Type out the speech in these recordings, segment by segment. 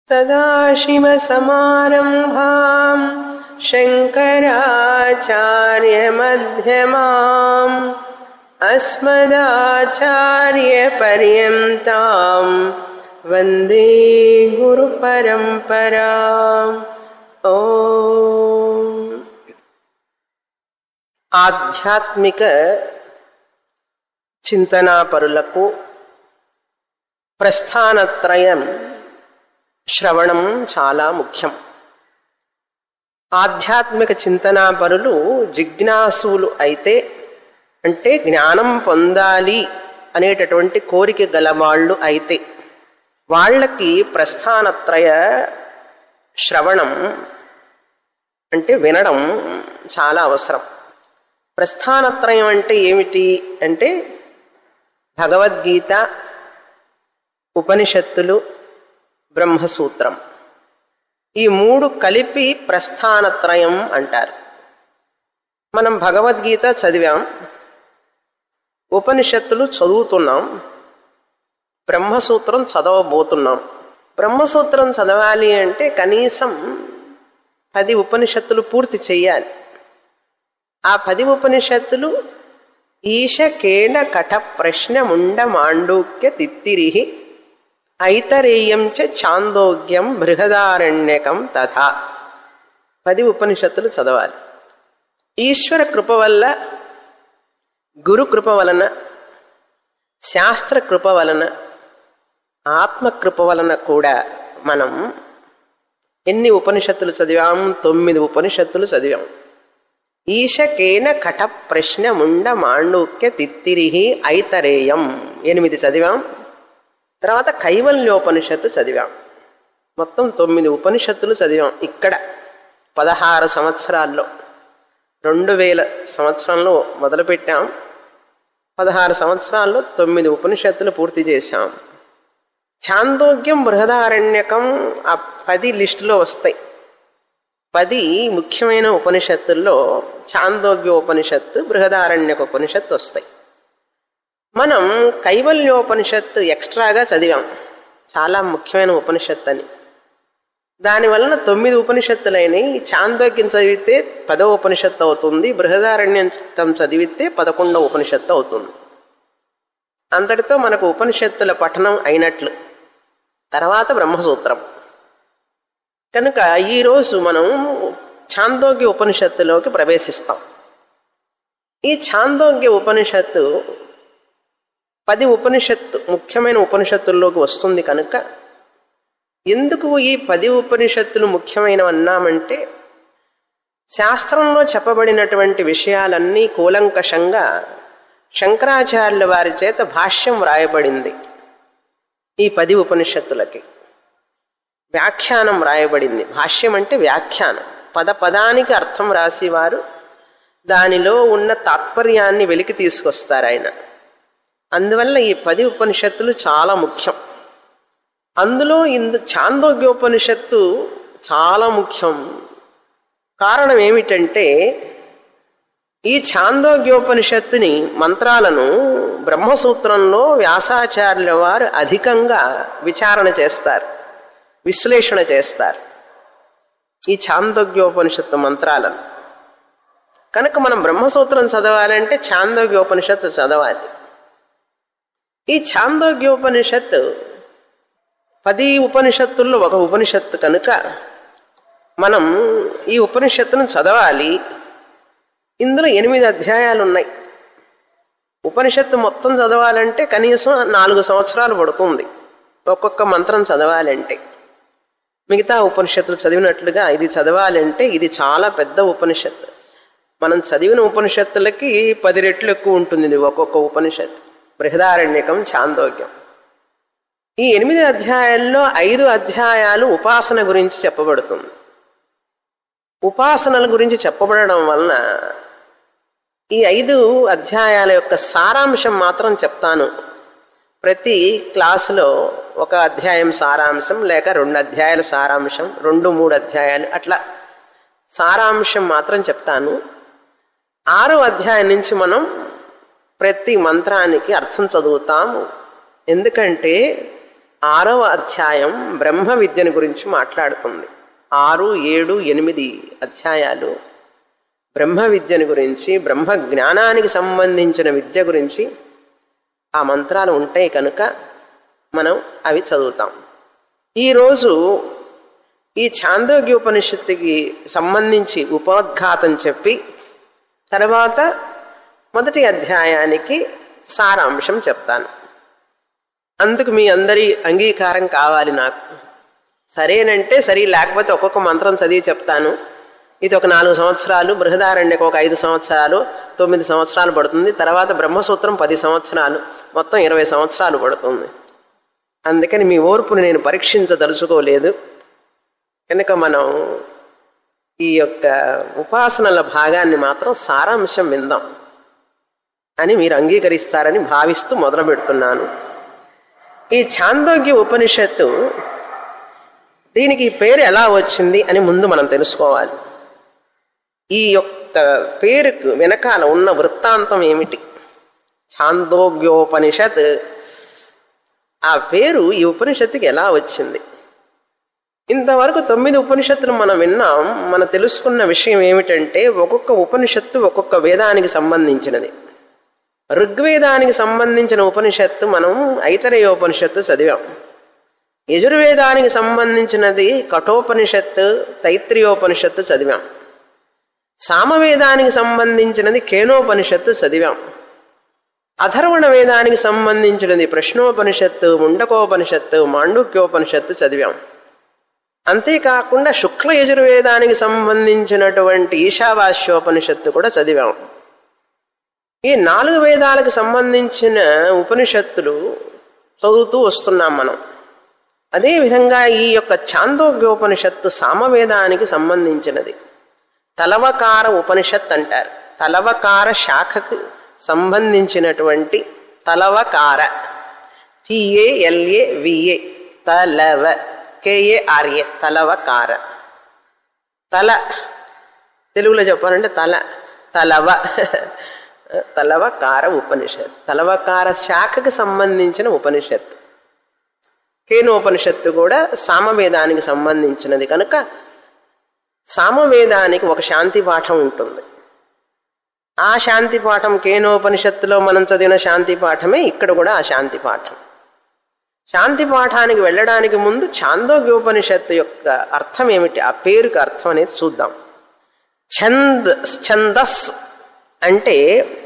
सदाशिवसमारम्भाम् शङ्कराचार्यमध्यमाम् अस्मदाचार्यपर्यन्ताम् वन्दे गुरुपरम्पराम् ఓ ఆధ్యాత్మిక చింతనాపరులకు ప్రస్థానత్రయం శ్రవణం చాలా ముఖ్యం ఆధ్యాత్మిక చింతనాపరులు జిజ్ఞాసులు అయితే అంటే జ్ఞానం పొందాలి అనేటటువంటి కోరిక గలవాళ్ళు అయితే వాళ్ళకి ప్రస్థానత్రయ శ్రవణం అంటే వినడం చాలా అవసరం ప్రస్థానత్రయం అంటే ఏమిటి అంటే భగవద్గీత ఉపనిషత్తులు బ్రహ్మసూత్రం ఈ మూడు కలిపి ప్రస్థానత్రయం అంటారు మనం భగవద్గీత చదివాం ఉపనిషత్తులు చదువుతున్నాం బ్రహ్మసూత్రం చదవబోతున్నాం బ్రహ్మసూత్రం చదవాలి అంటే కనీసం పది ఉపనిషత్తులు పూర్తి చెయ్యాలి ఆ పది ఉపనిషత్తులు ఈశ కేణ కఠ ప్రశ్న ముండ మాండూక్య తిత్తిరిహి ఐతరేయం చ చాందోగ్యం బృహదారణ్యకం తథా పది ఉపనిషత్తులు చదవాలి ఈశ్వర కృప వల్ల గురు కృప వలన శాస్త్ర కృప వలన ఆత్మకృప వలన కూడా మనం ఎన్ని ఉపనిషత్తులు చదివాం తొమ్మిది ఉపనిషత్తులు చదివాం ఈశకేన కఠ ప్రశ్న ముండ మాండూక్య తిత్తిరిహి ఐతరేయం ఎనిమిది చదివాం తర్వాత కైవల్యోపనిషత్తు చదివాం మొత్తం తొమ్మిది ఉపనిషత్తులు చదివాం ఇక్కడ పదహారు సంవత్సరాల్లో రెండు వేల సంవత్సరంలో మొదలుపెట్టాం పదహారు సంవత్సరాల్లో తొమ్మిది ఉపనిషత్తులు పూర్తి చేశాం ఛాందోగ్యం బృహదారణ్యకం ఆ పది లిస్టులో వస్తాయి పది ముఖ్యమైన ఉపనిషత్తుల్లో ఛాందోగ్య ఉపనిషత్తు బృహదారణ్యక ఉపనిషత్తు వస్తాయి మనం కైవల్యోపనిషత్తు ఎక్స్ట్రాగా చదివాం చాలా ముఖ్యమైన ఉపనిషత్తు అని దానివలన తొమ్మిది ఉపనిషత్తులైనవి చాందోగ్యం చదివితే పదో ఉపనిషత్తు అవుతుంది బృహదారణ్యం చదివితే పదకొండవ ఉపనిషత్తు అవుతుంది అంతటితో మనకు ఉపనిషత్తుల పఠనం అయినట్లు తర్వాత బ్రహ్మసూత్రం కనుక ఈరోజు మనం ఛాందోగ్య ఉపనిషత్తులోకి ప్రవేశిస్తాం ఈ ఛాందోగ్య ఉపనిషత్తు పది ఉపనిషత్తు ముఖ్యమైన ఉపనిషత్తుల్లోకి వస్తుంది కనుక ఎందుకు ఈ పది ఉపనిషత్తులు ముఖ్యమైనవన్నామంటే శాస్త్రంలో చెప్పబడినటువంటి విషయాలన్నీ కూలంకషంగా శంకరాచార్యుల వారి చేత భాష్యం వ్రాయబడింది ఈ పది ఉపనిషత్తులకి వ్యాఖ్యానం రాయబడింది భాష్యం అంటే వ్యాఖ్యానం పద పదానికి అర్థం రాసేవారు దానిలో ఉన్న తాత్పర్యాన్ని వెలికి తీసుకొస్తారు ఆయన అందువల్ల ఈ పది ఉపనిషత్తులు చాలా ముఖ్యం అందులో ఇందు చాందోగ్యోపనిషత్తు చాలా ముఖ్యం కారణం ఏమిటంటే ఈ ఛాందోగ్యోపనిషత్తుని మంత్రాలను బ్రహ్మసూత్రంలో వ్యాసాచార్యుల వారు అధికంగా విచారణ చేస్తారు విశ్లేషణ చేస్తారు ఈ ఛాందోగ్యోపనిషత్తు మంత్రాలను కనుక మనం బ్రహ్మసూత్రం చదవాలంటే ఛాందోగ్యోపనిషత్తు చదవాలి ఈ ఛాందోగ్యోపనిషత్తు పది ఉపనిషత్తుల్లో ఒక ఉపనిషత్తు కనుక మనం ఈ ఉపనిషత్తును చదవాలి ఇందులో ఎనిమిది అధ్యాయాలు ఉన్నాయి ఉపనిషత్తు మొత్తం చదవాలంటే కనీసం నాలుగు సంవత్సరాలు పడుతుంది ఒక్కొక్క మంత్రం చదవాలంటే మిగతా ఉపనిషత్తులు చదివినట్లుగా ఇది చదవాలంటే ఇది చాలా పెద్ద ఉపనిషత్తు మనం చదివిన ఉపనిషత్తులకి పది రెట్లు ఎక్కువ ఉంటుంది ఇది ఒక్కొక్క ఉపనిషత్తు బృహదారణ్యకం చాందోగ్యం ఈ ఎనిమిది అధ్యాయాల్లో ఐదు అధ్యాయాలు ఉపాసన గురించి చెప్పబడుతుంది ఉపాసనల గురించి చెప్పబడడం వలన ఈ ఐదు అధ్యాయాల యొక్క సారాంశం మాత్రం చెప్తాను ప్రతి క్లాసులో ఒక అధ్యాయం సారాంశం లేక రెండు అధ్యాయాల సారాంశం రెండు మూడు అధ్యాయాలు అట్లా సారాంశం మాత్రం చెప్తాను ఆరో అధ్యాయం నుంచి మనం ప్రతి మంత్రానికి అర్థం చదువుతాము ఎందుకంటే ఆరవ అధ్యాయం బ్రహ్మ విద్యను గురించి మాట్లాడుతుంది ఆరు ఏడు ఎనిమిది అధ్యాయాలు బ్రహ్మ విద్యను గురించి బ్రహ్మ జ్ఞానానికి సంబంధించిన విద్య గురించి ఆ మంత్రాలు ఉంటాయి కనుక మనం అవి చదువుతాం ఈరోజు ఈ ఛాందోగ్యోపనిషత్తుకి సంబంధించి ఉపోద్ఘాతం చెప్పి తర్వాత మొదటి అధ్యాయానికి సారాంశం చెప్తాను అందుకు మీ అందరి అంగీకారం కావాలి నాకు సరేనంటే సరే లేకపోతే ఒక్కొక్క మంత్రం చదివి చెప్తాను ఇది ఒక నాలుగు సంవత్సరాలు బృహదారణ్యకు ఒక ఐదు సంవత్సరాలు తొమ్మిది సంవత్సరాలు పడుతుంది తర్వాత బ్రహ్మసూత్రం పది సంవత్సరాలు మొత్తం ఇరవై సంవత్సరాలు పడుతుంది అందుకని మీ ఓర్పుని నేను పరీక్షించదలుచుకోలేదు కనుక మనం ఈ యొక్క ఉపాసనల భాగాన్ని మాత్రం సారాంశం విందాం అని మీరు అంగీకరిస్తారని భావిస్తూ మొదలు పెడుతున్నాను ఈ ఛాందోగ్య ఉపనిషత్తు దీనికి ఈ పేరు ఎలా వచ్చింది అని ముందు మనం తెలుసుకోవాలి ఈ యొక్క పేరుకు వెనకాల ఉన్న వృత్తాంతం ఏమిటి ఛాందోగ్యోపనిషత్ ఆ పేరు ఈ ఉపనిషత్తుకి ఎలా వచ్చింది ఇంతవరకు తొమ్మిది ఉపనిషత్తులు మనం విన్నాం మనం తెలుసుకున్న విషయం ఏమిటంటే ఒక్కొక్క ఉపనిషత్తు ఒక్కొక్క వేదానికి సంబంధించినది ఋగ్వేదానికి సంబంధించిన ఉపనిషత్తు మనం ఐతరేయోపనిషత్తు చదివాం యజుర్వేదానికి సంబంధించినది కఠోపనిషత్తు తైత్రియోపనిషత్తు చదివాం సామవేదానికి సంబంధించినది కేనోపనిషత్తు చదివాం అథర్వణ వేదానికి సంబంధించినది ప్రశ్నోపనిషత్తు ముండకోపనిషత్తు మాండుక్యోపనిషత్తు చదివాం అంతేకాకుండా శుక్ల యజుర్వేదానికి సంబంధించినటువంటి ఈశావాస్యోపనిషత్తు కూడా చదివాం ఈ నాలుగు వేదాలకు సంబంధించిన ఉపనిషత్తులు చదువుతూ వస్తున్నాం మనం అదేవిధంగా ఈ యొక్క ఛాందోగ్యోపనిషత్తు సామవేదానికి సంబంధించినది తలవకార ఉపనిషత్ అంటారు తలవకార శాఖకు సంబంధించినటువంటి తలవకార టిఏ ఎల్ఏ విఏ తలవ కేఏ ఆర్ఏ తలవకార తల తెలుగులో చెప్పాలంటే తల తలవ తలవకార ఉపనిషత్ తలవకార శాఖకు సంబంధించిన ఉపనిషత్ కేనోపనిషత్తు కూడా సామవేదానికి సంబంధించినది కనుక సామవేదానికి ఒక శాంతి పాఠం ఉంటుంది ఆ శాంతి పాఠం కేనోపనిషత్తులో మనం చదివిన శాంతి పాఠమే ఇక్కడ కూడా ఆ శాంతి పాఠం శాంతి పాఠానికి వెళ్ళడానికి ముందు ఛాందోగ్యోపనిషత్తు యొక్క అర్థం ఏమిటి ఆ పేరుకి అర్థం అనేది చూద్దాం ఛంద్ ఛందస్ అంటే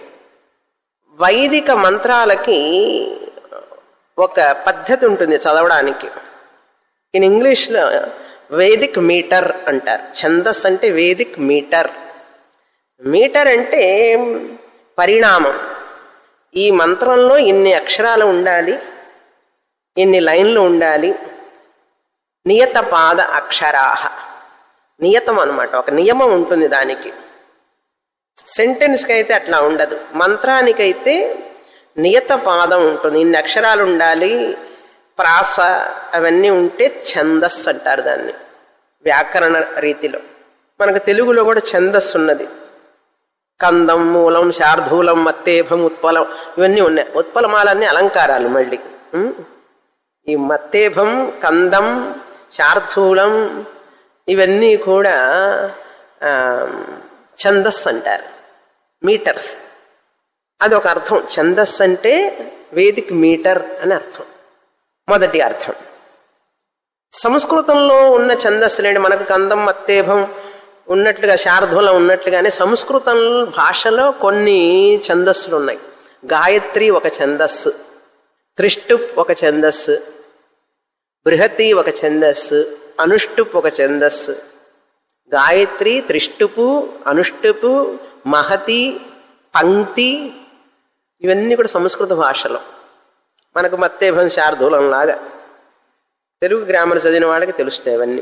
వైదిక మంత్రాలకి ఒక పద్ధతి ఉంటుంది చదవడానికి ఇన్ ఇంగ్లీష్లో వేదిక్ మీటర్ అంటారు ఛందస్ అంటే వేదిక్ మీటర్ మీటర్ అంటే పరిణామం ఈ మంత్రంలో ఇన్ని అక్షరాలు ఉండాలి ఇన్ని లైన్లు ఉండాలి నియత పాద అక్షరాహ నియతం అనమాట ఒక నియమం ఉంటుంది దానికి సెంటెన్స్కి అయితే అట్లా ఉండదు మంత్రానికైతే నియత పాదం ఉంటుంది ఇన్ని అక్షరాలు ఉండాలి ప్రాస అవన్నీ ఉంటే ఛందస్సు అంటారు దాన్ని వ్యాకరణ రీతిలో మనకు తెలుగులో కూడా ఛందస్సు ఉన్నది కందం మూలం శార్ధూలం మత్తేభం ఉత్పలం ఇవన్నీ ఉన్నాయి ఉత్పలమాలన్నీ అలంకారాలు మళ్ళీ ఉం? ఈ మత్తేభం కందం శార్ధూలం ఇవన్నీ కూడా ఆ, ఛందస్సు అంటారు మీటర్స్ అదొక అర్థం ఛందస్ అంటే వేదిక్ మీటర్ అని అర్థం మొదటి అర్థం సంస్కృతంలో ఉన్న ఛందస్సులేంటి మనకు కందం మత్తేభం ఉన్నట్లుగా శార్ధూలం ఉన్నట్లుగానే సంస్కృతం భాషలో కొన్ని ఛందస్సులు ఉన్నాయి గాయత్రి ఒక ఛందస్సు త్రిష్టుప్ ఒక ఛందస్సు బృహతి ఒక ఛందస్సు అనుష్టుప్ ఒక ఛందస్సు గాయత్రి త్రిష్టుపు అనుష్టుపు మహతి పంక్తి ఇవన్నీ కూడా సంస్కృత భాషలో మనకు మత్తేభం శార్దూలం లాగా తెలుగు గ్రామర్ చదివిన వాళ్ళకి తెలుస్తాయి అవన్నీ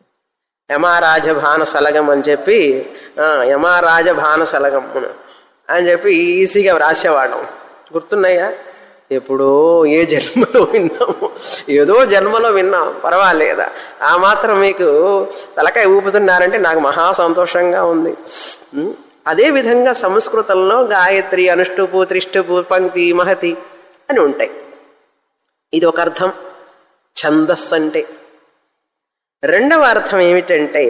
యమారాజభాన సలగం అని చెప్పి ఆ, యమారాజభాన సలగం అని చెప్పి ఈజీగా రాసేవాళ్ళం గుర్తున్నాయా ఎప్పుడో ఏ జన్మలో విన్నాము ఏదో జన్మలో విన్నాం పర్వాలేదా ఆ మాత్రం మీకు తలకాయ ఊపుతున్నారంటే నాకు మహా సంతోషంగా ఉంది ఉం? అదే విధంగా సంస్కృతంలో గాయత్రి అనుష్టుపు త్రిష్టుపు పంక్తి మహతి అని ఉంటాయి ఇది ఒక అర్థం ఛందస్సు అంటే రెండవ అర్థం ఏమిటంటే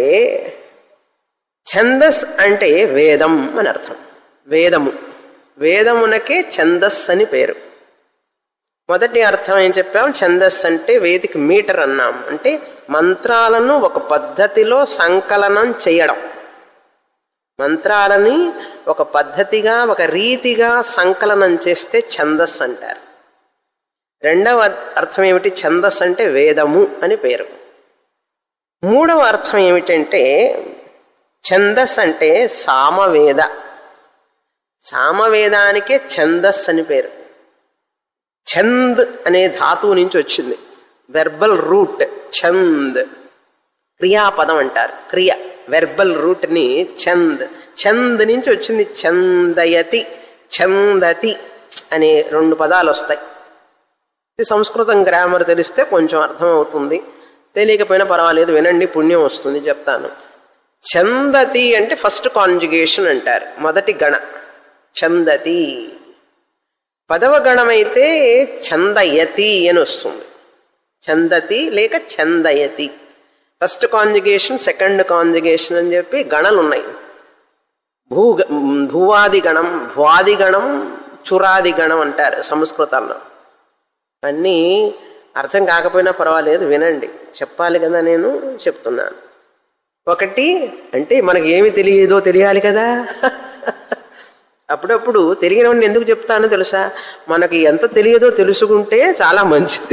ఛందస్ అంటే వేదం అని అర్థం వేదము వేదమునకే ఛందస్ అని పేరు మొదటి అర్థం ఏం చెప్పాం ఛందస్ అంటే వేదిక మీటర్ అన్నాం అంటే మంత్రాలను ఒక పద్ధతిలో సంకలనం చేయడం మంత్రాలని ఒక పద్ధతిగా ఒక రీతిగా సంకలనం చేస్తే ఛందస్ అంటారు రెండవ అర్థం ఏమిటి ఛందస్ అంటే వేదము అని పేరు మూడవ అర్థం ఏమిటంటే ఛందస్ అంటే సామవేద సామవేదానికే ఛందస్ అని పేరు ఛంద్ అనే ధాతువు నుంచి వచ్చింది వెర్బల్ రూట్ ఛంద్ క్రియాపదం అంటారు క్రియ వెర్బల్ రూట్ ని ఛంద్ ఛంద్ నుంచి వచ్చింది ఛందయతి ఛందతి అనే రెండు పదాలు వస్తాయి ఇది సంస్కృతం గ్రామర్ తెలిస్తే కొంచెం అర్థం అవుతుంది తెలియకపోయినా పర్వాలేదు వినండి పుణ్యం వస్తుంది చెప్తాను ఛందతి అంటే ఫస్ట్ కాంజుగేషన్ అంటారు మొదటి గణ ఛందతి పదవ గణమైతే ఛందయతి అని వస్తుంది ఛందతి లేక ఛందయతి ఫస్ట్ కాంజుగేషన్ సెకండ్ కాంజుగేషన్ అని చెప్పి గణలు ఉన్నాయి భూ భూవాది గణం భువాది గణం చురాది గణం అంటారు సంస్కృతంలో అన్నీ అర్థం కాకపోయినా పర్వాలేదు వినండి చెప్పాలి కదా నేను చెప్తున్నాను ఒకటి అంటే మనకి ఏమి తెలియదో తెలియాలి కదా అప్పుడప్పుడు తెలియనివన్నీ ఎందుకు చెప్తానో తెలుసా మనకి ఎంత తెలియదో తెలుసుకుంటే చాలా మంచిది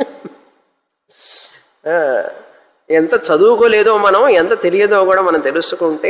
ఆ, ఎంత చదువుకోలేదో మనం ఎంత తెలియదో కూడా మనం తెలుసుకుంటే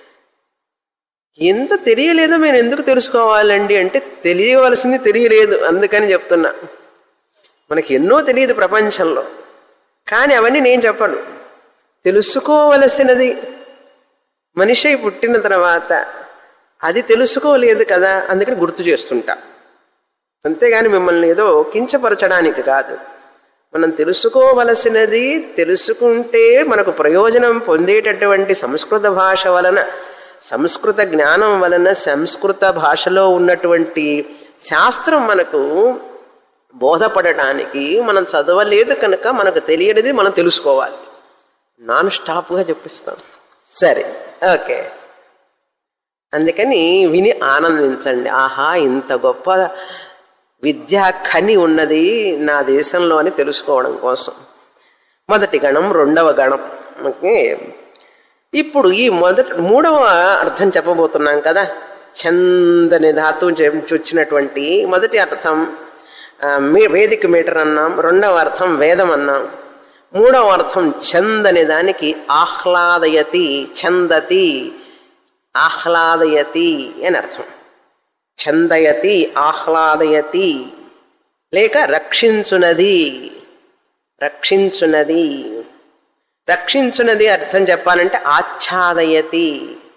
ఎంత తెలియలేదో మేము ఎందుకు తెలుసుకోవాలండి అంటే తెలియవలసింది తెలియలేదు అందుకని చెప్తున్నా మనకి ఎన్నో తెలియదు ప్రపంచంలో కానీ అవన్నీ నేను చెప్పను తెలుసుకోవలసినది మనిషి పుట్టిన తర్వాత అది తెలుసుకోలేదు కదా అందుకని గుర్తు చేస్తుంటా అంతేగాని మిమ్మల్ని ఏదో కించపరచడానికి కాదు మనం తెలుసుకోవలసినది తెలుసుకుంటే మనకు ప్రయోజనం పొందేటటువంటి సంస్కృత భాష వలన సంస్కృత జ్ఞానం వలన సంస్కృత భాషలో ఉన్నటువంటి శాస్త్రం మనకు బోధపడటానికి మనం చదవలేదు కనుక మనకు తెలియనిది మనం తెలుసుకోవాలి నాన్ స్టాప్గా చెప్పిస్తాం సరే ఓకే అందుకని విని ఆనందించండి ఆహా ఇంత గొప్ప విద్యా ఖని ఉన్నది నా దేశంలో అని తెలుసుకోవడం కోసం మొదటి గణం రెండవ గణం ఓకే ఇప్పుడు ఈ మొదటి మూడవ అర్థం చెప్పబోతున్నాం కదా చందని ధాతువు నుంచి వచ్చినటువంటి మొదటి అర్థం ఆ, మే- వేదిక మీటర్ అన్నాం రెండవ అర్థం వేదం అన్నాం మూడవ అర్థం చంద్ అనే దానికి ఆహ్లాదయతి చందతి ఆహ్లాదయతి అని అర్థం చందయతి ఆహ్లాదయతి లేక రక్షించునది రక్షించునది రక్షించునది అర్థం చెప్పాలంటే ఆచ్ఛాదయతి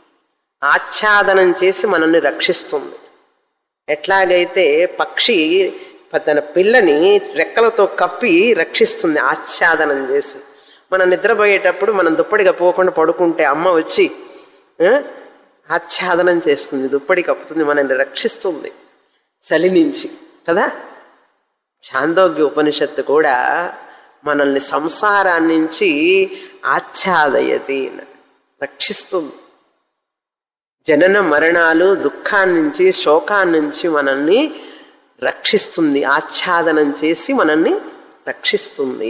ఆచ్ఛాదనం చేసి మనల్ని రక్షిస్తుంది ఎట్లాగైతే పక్షి తన పిల్లని రెక్కలతో కప్పి రక్షిస్తుంది ఆచ్ఛాదనం చేసి మనం నిద్రపోయేటప్పుడు మనం దుప్పటిగా పోకుండా పడుకుంటే అమ్మ వచ్చి ఆ, ఆచ్ఛాదనం చేస్తుంది దుప్పటి కప్పుతుంది మనల్ని రక్షిస్తుంది చలి నుంచి కదా చాందోగ్య ఉపనిషత్తు కూడా మనల్ని సంసారాన్నించి ఆచ్ఛాదయతి రక్షిస్తుంది జనన మరణాలు దుఃఖాన్నించి శోకాన్నించి మనల్ని రక్షిస్తుంది ఆచ్ఛాదనం చేసి మనల్ని రక్షిస్తుంది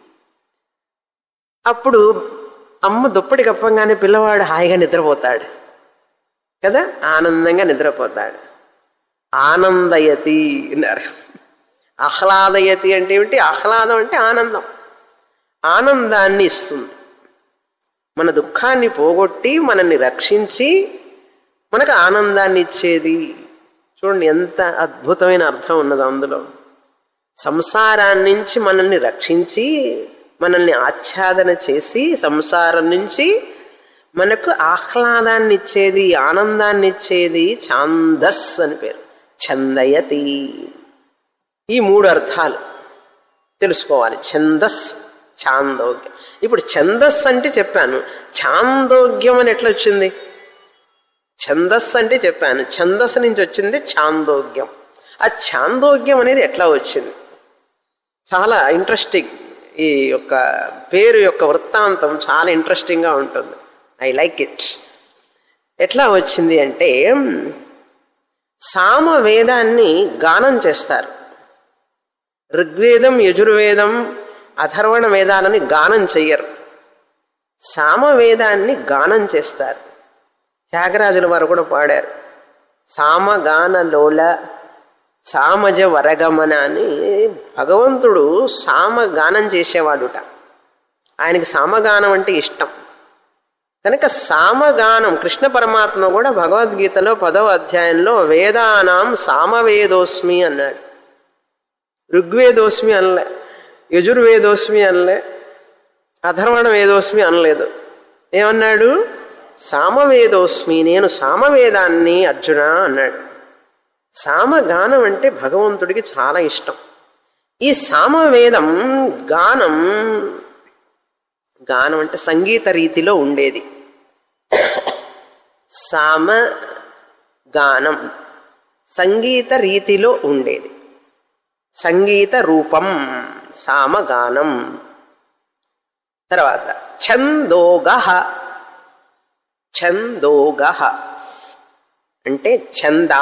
అప్పుడు అమ్మ దుప్పటి కప్పంగానే పిల్లవాడు హాయిగా నిద్రపోతాడు కదా ఆనందంగా నిద్రపోతాడు ఆనందయతి అన్నారు ఆహ్లాదయతి అంటే ఏమిటి ఆహ్లాదం అంటే ఆనందం ఆనందాన్ని ఇస్తుంది మన దుఃఖాన్ని పోగొట్టి మనల్ని రక్షించి మనకు ఆనందాన్ని ఇచ్చేది చూడండి ఎంత అద్భుతమైన అర్థం ఉన్నది అందులో సంసారాన్నించి మనల్ని రక్షించి మనల్ని ఆచ్ఛాదన చేసి సంసారం నుంచి మనకు ఆహ్లాదాన్ని ఇచ్చేది ఆనందాన్ని ఇచ్చేది ఛాందస్ అని పేరు ఛందయతి ఈ మూడు అర్థాలు తెలుసుకోవాలి ఛందస్ ఛాందోగ్యం ఇప్పుడు ఛందస్ అంటే చెప్పాను ఛాందోగ్యం అని ఎట్లా వచ్చింది ఛందస్ అంటే చెప్పాను ఛందస్ నుంచి వచ్చింది ఛాందోగ్యం ఆ ఛాందోగ్యం అనేది ఎట్లా వచ్చింది చాలా ఇంట్రెస్టింగ్ ఈ యొక్క పేరు యొక్క వృత్తాంతం చాలా ఇంట్రెస్టింగ్గా ఉంటుంది ఐ లైక్ ఇట్ ఎట్లా వచ్చింది అంటే సామ వేదాన్ని గానం చేస్తారు ఋగ్వేదం యజుర్వేదం అథర్వణ వేదాలని గానం చెయ్యరు సామవేదాన్ని గానం చేస్తారు త్యాగరాజుల వారు కూడా పాడారు సామగాన లోల సామజ వరగమన అని భగవంతుడు సామగానం చేసేవాడుట ఆయనకి సామగానం అంటే ఇష్టం కనుక సామగానం కృష్ణ పరమాత్మ కూడా భగవద్గీతలో పదవ అధ్యాయంలో వేదానాం సామవేదోస్మి అన్నాడు ఋగ్వేదోస్మి అనలే యజుర్వేదోస్మి అనలే అధర్వణ వేదోస్మి అనలేదు ఏమన్నాడు సామవేదోస్మి నేను సామవేదాన్ని అర్జున అన్నాడు సామగానం అంటే భగవంతుడికి చాలా ఇష్టం ఈ సామవేదం గానం గానం అంటే సంగీత రీతిలో ఉండేది సామ గానం సంగీత రీతిలో ఉండేది సంగీత రూపం సామగానం తర్వాత ఛందోగ ఛందోగ అంటే ఛంద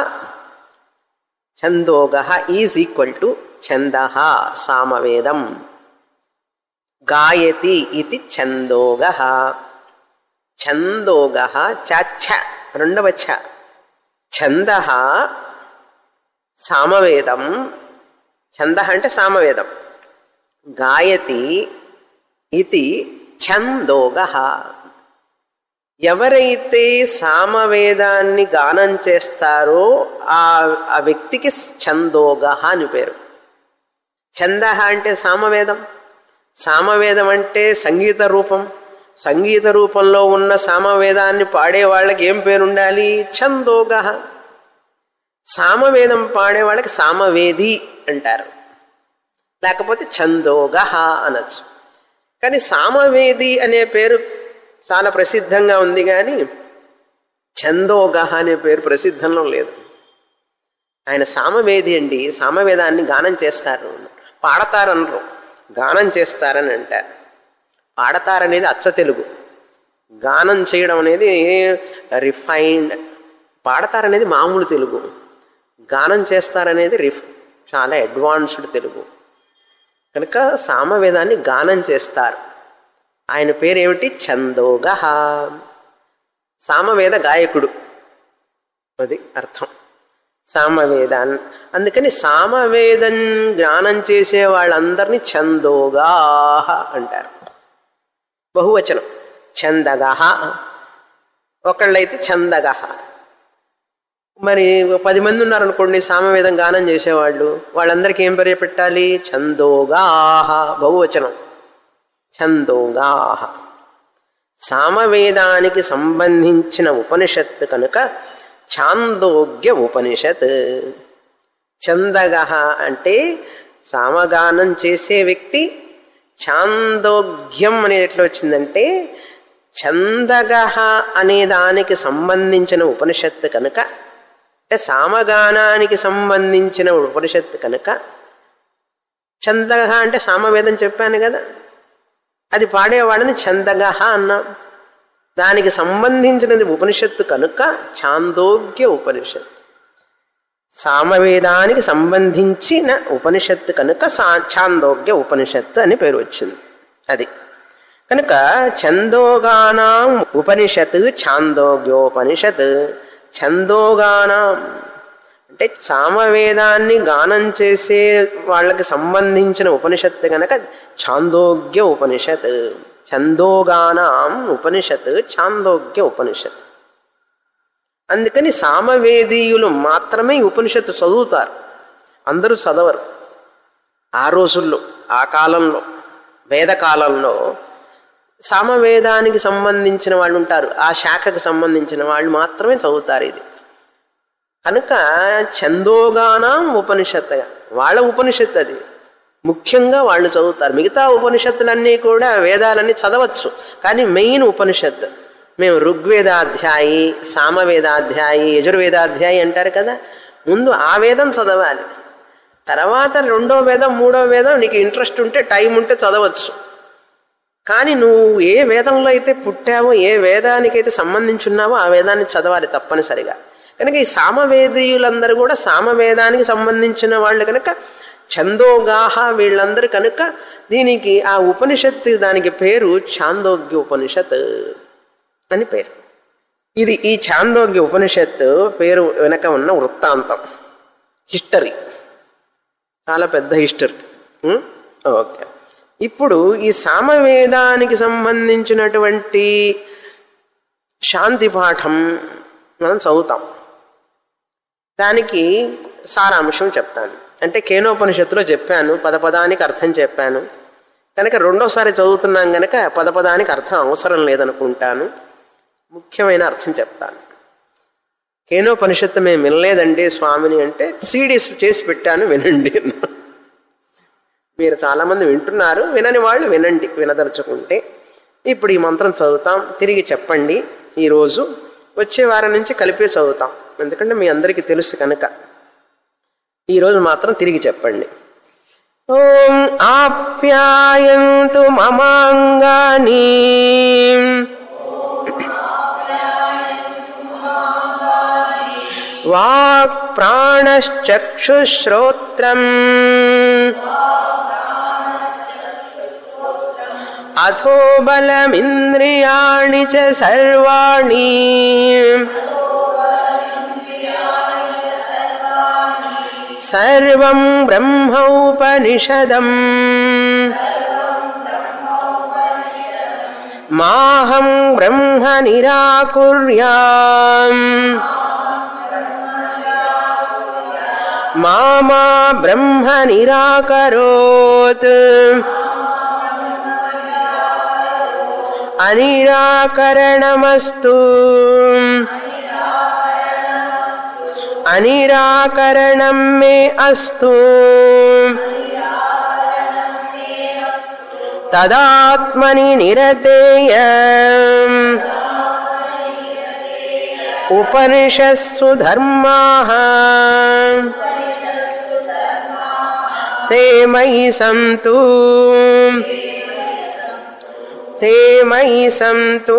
ఛందోగ ఈజ్ ఈక్వల్ టు ఛంద సామవేదం గాయతి ఇది ఛందోగ ఛందోగ చ రెండవ ఛ ఛంద సామవేదం ఛంద అంటే సామవేదం గాయతి ఇది ఛందోగ ఎవరైతే సామవేదాన్ని గానం చేస్తారో ఆ ఆ వ్యక్తికి ఛందోగ అని పేరు ఛంద అంటే సామవేదం సామవేదం అంటే సంగీత రూపం సంగీత రూపంలో ఉన్న సామవేదాన్ని పాడే వాళ్ళకి ఏం పేరు ఉండాలి ఛందోగ సామవేదం పాడే వాళ్ళకి సామవేది అంటారు లేకపోతే ఛందోగ అనొచ్చు కానీ సామవేది అనే పేరు చాలా ప్రసిద్ధంగా ఉంది కానీ ఛందోగ అనే పేరు ప్రసిద్ధంలో లేదు ఆయన సామవేది అండి సామవేదాన్ని గానం చేస్తారు పాడతారనరు గానం చేస్తారని అంటారు పాడతారనేది అచ్చ తెలుగు గానం చేయడం అనేది రిఫైన్డ్ పాడతారనేది మామూలు తెలుగు గానం చేస్తారనేది రిఫ్ చాలా అడ్వాన్స్డ్ తెలుగు కనుక సామవేదాన్ని గానం చేస్తారు ఆయన పేరేమిటి ఛందోగ సామవేద గాయకుడు అది అర్థం సామవేదాన్ని అందుకని సామవేదం జ్ఞానం చేసే వాళ్ళందరినీ ఛందోగా అంటారు బహువచనం ఛందగ ఒకళ్ళైతే ఛందగ మరి పది మంది ఉన్నారనుకోండి సామవేదం గానం చేసేవాళ్ళు వాళ్ళందరికీ ఏం పేరు పెట్టాలి ఛందోగాహ బహువచనం ఛందోగాహ సామవేదానికి సంబంధించిన ఉపనిషత్తు కనుక ఛాందోగ్య ఉపనిషత్ ఛందగ అంటే సామగానం చేసే వ్యక్తి ఛాందోగ్యం అనేది ఎట్లా వచ్చిందంటే ఛందగ అనే దానికి సంబంధించిన ఉపనిషత్తు కనుక అంటే సామగానానికి సంబంధించిన ఉపనిషత్తు కనుక ఛందగ అంటే సామవేదం చెప్పాను కదా అది పాడేవాడని ఛందగ అన్నాం దానికి సంబంధించినది ఉపనిషత్తు కనుక ఛాందోగ్య ఉపనిషత్తు సామవేదానికి సంబంధించిన ఉపనిషత్తు కనుక సా ఛాందోగ్య ఉపనిషత్తు అని పేరు వచ్చింది అది కనుక ఛందోగానాం ఉపనిషత్ ఛాందోగ్యోపనిషత్ ఛందోగానాం అంటే సామవేదాన్ని గానం చేసే వాళ్ళకి సంబంధించిన ఉపనిషత్తు కనుక ఛాందోగ్య ఉపనిషత్ ఛందోగానాం ఉపనిషత్ ఛాందోగ్య ఉపనిషత్ అందుకని సామవేదీయులు మాత్రమే ఈ ఉపనిషత్తు చదువుతారు అందరూ చదవరు ఆ రోజుల్లో ఆ కాలంలో వేదకాలంలో సామవేదానికి సంబంధించిన వాళ్ళు ఉంటారు ఆ శాఖకు సంబంధించిన వాళ్ళు మాత్రమే చదువుతారు ఇది కనుక చందోగానం ఉపనిషత్తు వాళ్ళ ఉపనిషత్తు అది ముఖ్యంగా వాళ్ళు చదువుతారు మిగతా ఉపనిషత్తులన్నీ కూడా వేదాలన్నీ చదవచ్చు కానీ మెయిన్ ఉపనిషత్తు మేము ఋగ్వేదాధ్యాయి సామవేదాధ్యాయి యజుర్వేదాధ్యాయి అంటారు కదా ముందు ఆ వేదం చదవాలి తర్వాత రెండో వేదం మూడో వేదం నీకు ఇంట్రెస్ట్ ఉంటే టైం ఉంటే చదవచ్చు కానీ నువ్వు ఏ వేదంలో అయితే పుట్టావో ఏ వేదానికైతే సంబంధించున్నావో ఆ వేదాన్ని చదవాలి తప్పనిసరిగా కనుక ఈ సామవేదీయులందరూ కూడా సామవేదానికి సంబంధించిన వాళ్ళు కనుక ఛందోగాహ వీళ్ళందరూ కనుక దీనికి ఆ ఉపనిషత్తు దానికి పేరు ఛాందోగ్య ఉపనిషత్ అని పేరు ఇది ఈ ఛాందోగ్య ఉపనిషత్తు పేరు వెనక ఉన్న వృత్తాంతం హిస్టరీ చాలా పెద్ద హిస్టరీ ఉం? ఓకే ఇప్పుడు ఈ సామవేదానికి సంబంధించినటువంటి శాంతి పాఠం మనం చదువుతాం దానికి సారాంశం చెప్తాను అంటే కేనోపనిషత్తులో చెప్పాను పదపదానికి అర్థం చెప్పాను కనుక రెండోసారి చదువుతున్నాం కనుక పదపదానికి అర్థం అవసరం లేదనుకుంటాను ముఖ్యమైన అర్థం చెప్తాను కేనోపనిషత్తు మేము వినలేదండి స్వామిని అంటే సీడీస్ చేసి పెట్టాను వినండి అన్నా. మీరు చాలామంది వింటున్నారు వినని వాళ్ళు వినండి వినదలుచుకుంటే ఇప్పుడు ఈ మంత్రం చదువుతాం తిరిగి చెప్పండి ఈరోజు వచ్చే వారం నుంచి కలిపే చదువుతాం ఎందుకంటే మీ అందరికీ తెలుసు కనుక ఈరోజు మాత్రం తిరిగి చెప్పండి ఓం ఆప్యాయంతు మమాంగాని వాక్ ప్రాణశ్చక్షుశ్రోత్రం అథో బలమింద్రియాణి చ సర్వాణి సర్వం బ్రహ్మౌపనిషదం మాహం బ్రహ్మ నిరాకుర్యాం మామా బ్రహ్మ నిరాకరోత్ అనిరాకరణమస్తు అనిరాకరణం మే అస్తు తదాత్మని నిరతేయ ఉపనిషత్సు ధర్మా ते मयि सन्तु ते मयि सन्तु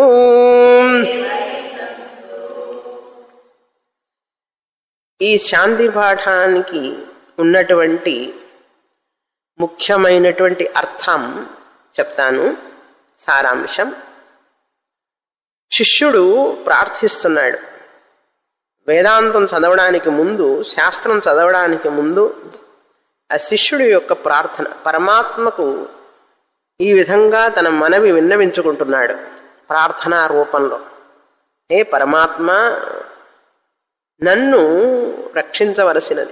ఈ శాంతి పాఠానికి ఉన్నటువంటి ముఖ్యమైనటువంటి అర్థం చెప్తాను సారాంశం శిష్యుడు ప్రార్థిస్తున్నాడు వేదాంతం చదవడానికి ముందు శాస్త్రం చదవడానికి ముందు ఆ శిష్యుడి యొక్క ప్రార్థన పరమాత్మకు ఈ విధంగా తన మనవి విన్నవించుకుంటున్నాడు ప్రార్థనా రూపంలో ఏ పరమాత్మ నన్ను రక్షించవలసినది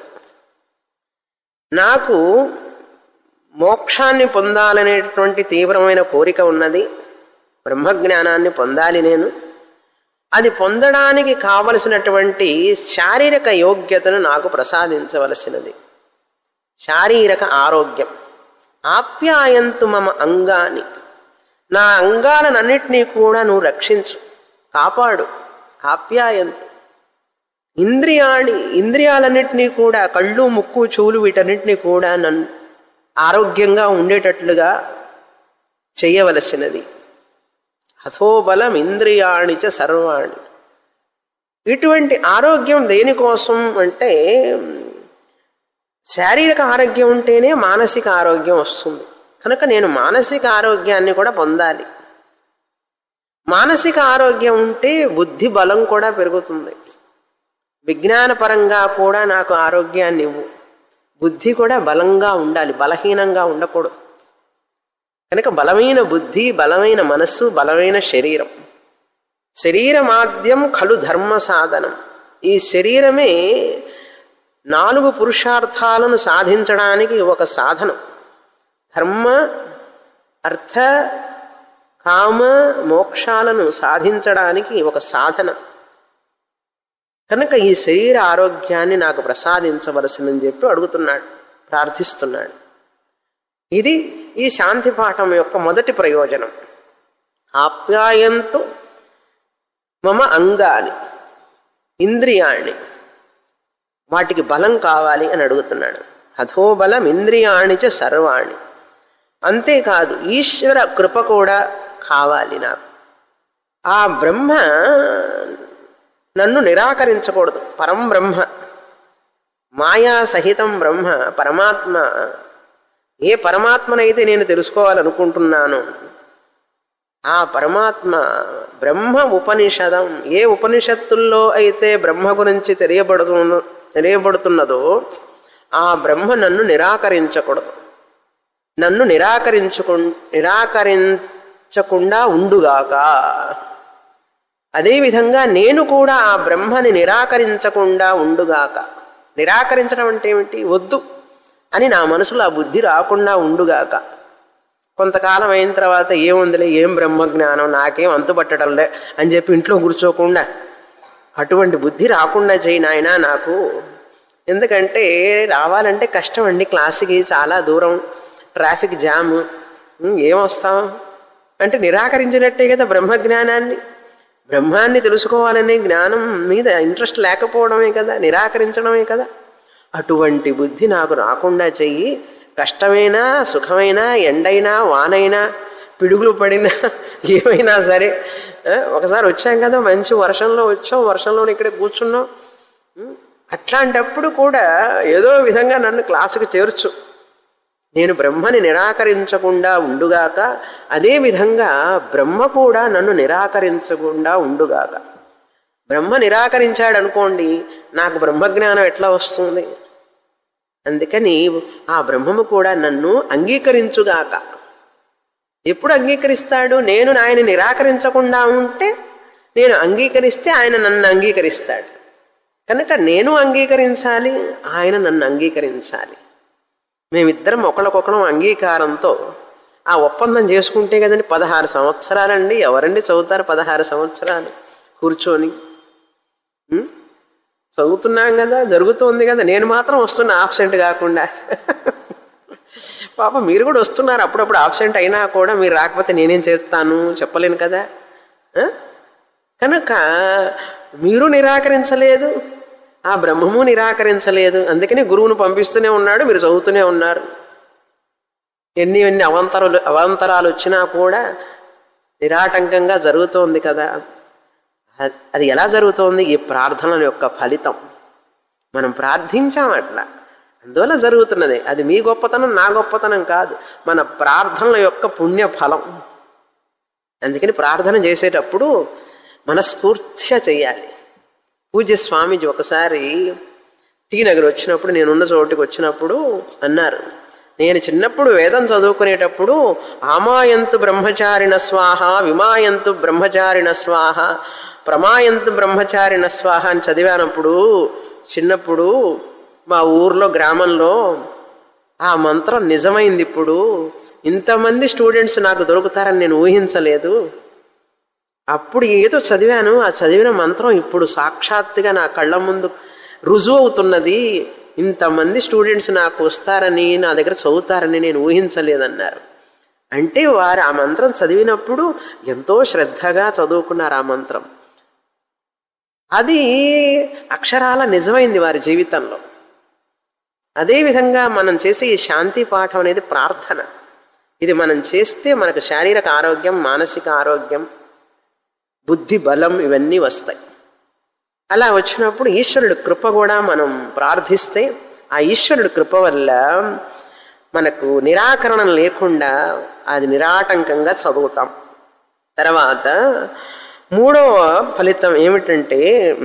నాకు మోక్షాన్ని పొందాలనేటువంటి తీవ్రమైన కోరిక ఉన్నది బ్రహ్మజ్ఞానాన్ని పొందాలి నేను అది పొందడానికి కావలసినటువంటి శారీరక యోగ్యతను నాకు ప్రసాదించవలసినది శారీరక ఆరోగ్యం ఆప్యాయంతు మమ అంగాని నా అంగాలనన్నిటినీ కూడా నువ్వు రక్షించు కాపాడు ఆప్యాయంతు ఇంద్రియాణి ఇంద్రియాలన్నింటినీ కూడా కళ్ళు ముక్కు చెవులు వీటన్నిటినీ కూడా నన్ను ఆరోగ్యంగా ఉండేటట్లుగా చేయవలసినది హథోబలం ఇంద్రియాణి చ సర్వాణి ఇటువంటి ఆరోగ్యం దేనికోసం అంటే శారీరక ఆరోగ్యం ఉంటేనే మానసిక ఆరోగ్యం వస్తుంది కనుక నేను మానసిక ఆరోగ్యాన్ని కూడా పొందాలి మానసిక ఆరోగ్యం ఉంటే బుద్ధి బలం కూడా పెరుగుతుంది విజ్ఞానపరంగా కూడా నాకు ఆరోగ్యాన్ని ఇవ్వు బుద్ధి కూడా బలంగా ఉండాలి బలహీనంగా ఉండకూడదు కనుక బలమైన బుద్ధి బలమైన మనస్సు బలమైన శరీరం శరీరమాద్యం ఖలు ధర్మ సాధనం ఈ శరీరమే నాలుగు పురుషార్థాలను సాధించడానికి ఒక సాధనం ధర్మ అర్థ కామ మోక్షాలను సాధించడానికి ఒక సాధన కనుక ఈ శరీర ఆరోగ్యాన్ని నాకు ప్రసాదించవలసిందని చెప్పి అడుగుతున్నాడు ప్రార్థిస్తున్నాడు ఇది ఈ శాంతి పాఠం యొక్క మొదటి ప్రయోజనం ఆప్యాయంతో మమ అంగాని ఇంద్రియాణి వాటికి బలం కావాలి అని అడుగుతున్నాడు అథోబలం ఇంద్రియాణి చ సర్వాణి అంతేకాదు ఈశ్వర కృప కూడా కావాలి నాకు ఆ బ్రహ్మ నన్ను నిరాకరించకూడదు పరం బ్రహ్మ మాయా సహితం బ్రహ్మ పరమాత్మ ఏ పరమాత్మనైతే నేను తెలుసుకోవాలనుకుంటున్నాను ఆ పరమాత్మ బ్రహ్మ ఉపనిషదం ఏ ఉపనిషత్తుల్లో అయితే బ్రహ్మ గురించి తెలియబడుతు తెలియబడుతున్నదో ఆ బ్రహ్మ నన్ను నిరాకరించకూడదు నన్ను నిరాకరించుకు నిరాకరించకుండా ఉండుగాక అదేవిధంగా నేను కూడా ఆ బ్రహ్మని నిరాకరించకుండా ఉండుగాక నిరాకరించడం అంటే ఏమిటి వద్దు అని నా మనసులో ఆ బుద్ధి రాకుండా ఉండుగాక కొంతకాలం అయిన తర్వాత ఏముందిలే ఏం బ్రహ్మజ్ఞానం నాకేం అంతుపట్టడంలే అని చెప్పి ఇంట్లో కూర్చోకుండా అటువంటి బుద్ధి రాకుండా చేయి నాయనా నాకు ఎందుకంటే రావాలంటే కష్టం అండి క్లాసుకి చాలా దూరం ట్రాఫిక్ జామ్ ఉమ్, ఏమొస్తాం అంటే నిరాకరించినట్టే కదా బ్రహ్మజ్ఞానాన్ని బ్రహ్మాన్ని తెలుసుకోవాలనే జ్ఞానం మీద ఇంట్రెస్ట్ లేకపోవడమే కదా నిరాకరించడమే కదా అటువంటి బుద్ధి నాకు రాకుండా చెయ్యి కష్టమైనా సుఖమైనా ఎండైనా వానైనా పిడుగులు పడినా ఏమైనా సరే ఆ, ఒకసారి వచ్చాం కదా మంచి వర్షంలో వచ్చాం వర్షంలో ఇక్కడ కూర్చున్నాం ఉం, అట్లాంటప్పుడు కూడా ఏదో విధంగా నన్ను క్లాసుకు చేర్చు నేను బ్రహ్మని నిరాకరించకుండా ఉండుగాక అదే విధంగా బ్రహ్మ కూడా నన్ను నిరాకరించకుండా ఉండుగాక బ్రహ్మ నిరాకరించాడు అనుకోండి నాకు బ్రహ్మజ్ఞానం ఎట్లా వస్తుంది అందుకని ఆ బ్రహ్మము కూడా నన్ను అంగీకరించుగాక ఎప్పుడు అంగీకరిస్తాడు నేను ఆయన నిరాకరించకుండా ఉంటే నేను అంగీకరిస్తే ఆయన నన్ను అంగీకరిస్తాడు కనుక నేను అంగీకరించాలి ఆయన నన్ను అంగీకరించాలి మేమిద్దరం ఒకళ్ళకొకరం అంగీకారంతో ఆ ఒప్పందం చేసుకుంటే కదండి పదహారు సంవత్సరాలండి ఎవరండి చదువుతారు పదహారు సంవత్సరాలు కూర్చొని ఉం? చదువుతున్నాం కదా జరుగుతోంది కదా నేను మాత్రం వస్తున్నా ఆబ్సెంట్ కాకుండా పాప మీరు కూడా వస్తున్నారు అప్పుడప్పుడు ఆబ్సెంట్ అయినా కూడా మీరు రాకపోతే నేనేం చేస్తాను చెప్పలేను కదా ఆ? కనుక మీరు నిరాకరించలేదు ఆ బ్రహ్మము నిరాకరించలేదు అందుకని గురువును పంపిస్తూనే ఉన్నాడు మీరు చదువుతూనే ఉన్నారు ఎన్ని ఎన్ని అవంతరాలు అవాంతరాలు వచ్చినా కూడా నిరాటంకంగా జరుగుతోంది కదా అ- అది ఎలా జరుగుతోంది ఈ ప్రార్థనల యొక్క ఫలితం మనం ప్రార్థించాం అట్లా అందువల్ల జరుగుతున్నది అది మీ గొప్పతనం నా గొప్పతనం కాదు మన ప్రార్థనల యొక్క పుణ్య ఫలం అందుకని ప్రార్థన చేసేటప్పుడు మనస్ఫూర్తిగా చేయాలి పూజ్య స్వామీజీ ఒకసారి టీ నగర్ వచ్చినప్పుడు నేనున్న చోటుకి వచ్చినప్పుడు అన్నారు నేను చిన్నప్పుడు వేదం చదువుకునేటప్పుడు ఆమాయంతు బ్రహ్మచారిణ స్వాహ విమాయంతు బ్రహ్మచారిణ స్వాహ ప్రమాయంతు బ్రహ్మచారిణ స్వాహ అని చదివానప్పుడు చిన్నప్పుడు మా ఊర్లో గ్రామంలో ఆ మంత్రం నిజమైంది ఇప్పుడు ఇంతమంది స్టూడెంట్స్ నాకు దొరుకుతారని నేను ఊహించలేదు అప్పుడు ఏదో చదివాను ఆ చదివిన మంత్రం ఇప్పుడు సాక్షాత్తుగా నా కళ్ళ ముందు రుజువు అవుతున్నది ఇంతమంది స్టూడెంట్స్ నాకు వస్తారని నా దగ్గర చదువుతారని నేను ఊహించలేదన్నారు అంటే వారు ఆ మంత్రం చదివినప్పుడు ఎంతో శ్రద్ధగా చదువుకున్నారు ఆ మంత్రం అది అక్షరాల నిజమైంది వారి జీవితంలో అదేవిధంగా మనం చేసే ఈ శాంతి పాఠం అనేది ప్రార్థన ఇది మనం చేస్తే మనకు శారీరక ఆరోగ్యం మానసిక ఆరోగ్యం బుద్ధి బలం ఇవన్నీ వస్తాయి అలా వచ్చినప్పుడు ఈశ్వరుడు కృప కూడా మనం ప్రార్థిస్తే ఆ ఈశ్వరుడు కృప వల్ల మనకు నిరాకరణం లేకుండా అది నిరాటంకంగా చదువుతాం తర్వాత మూడవ ఫలితం ఏమిటంటే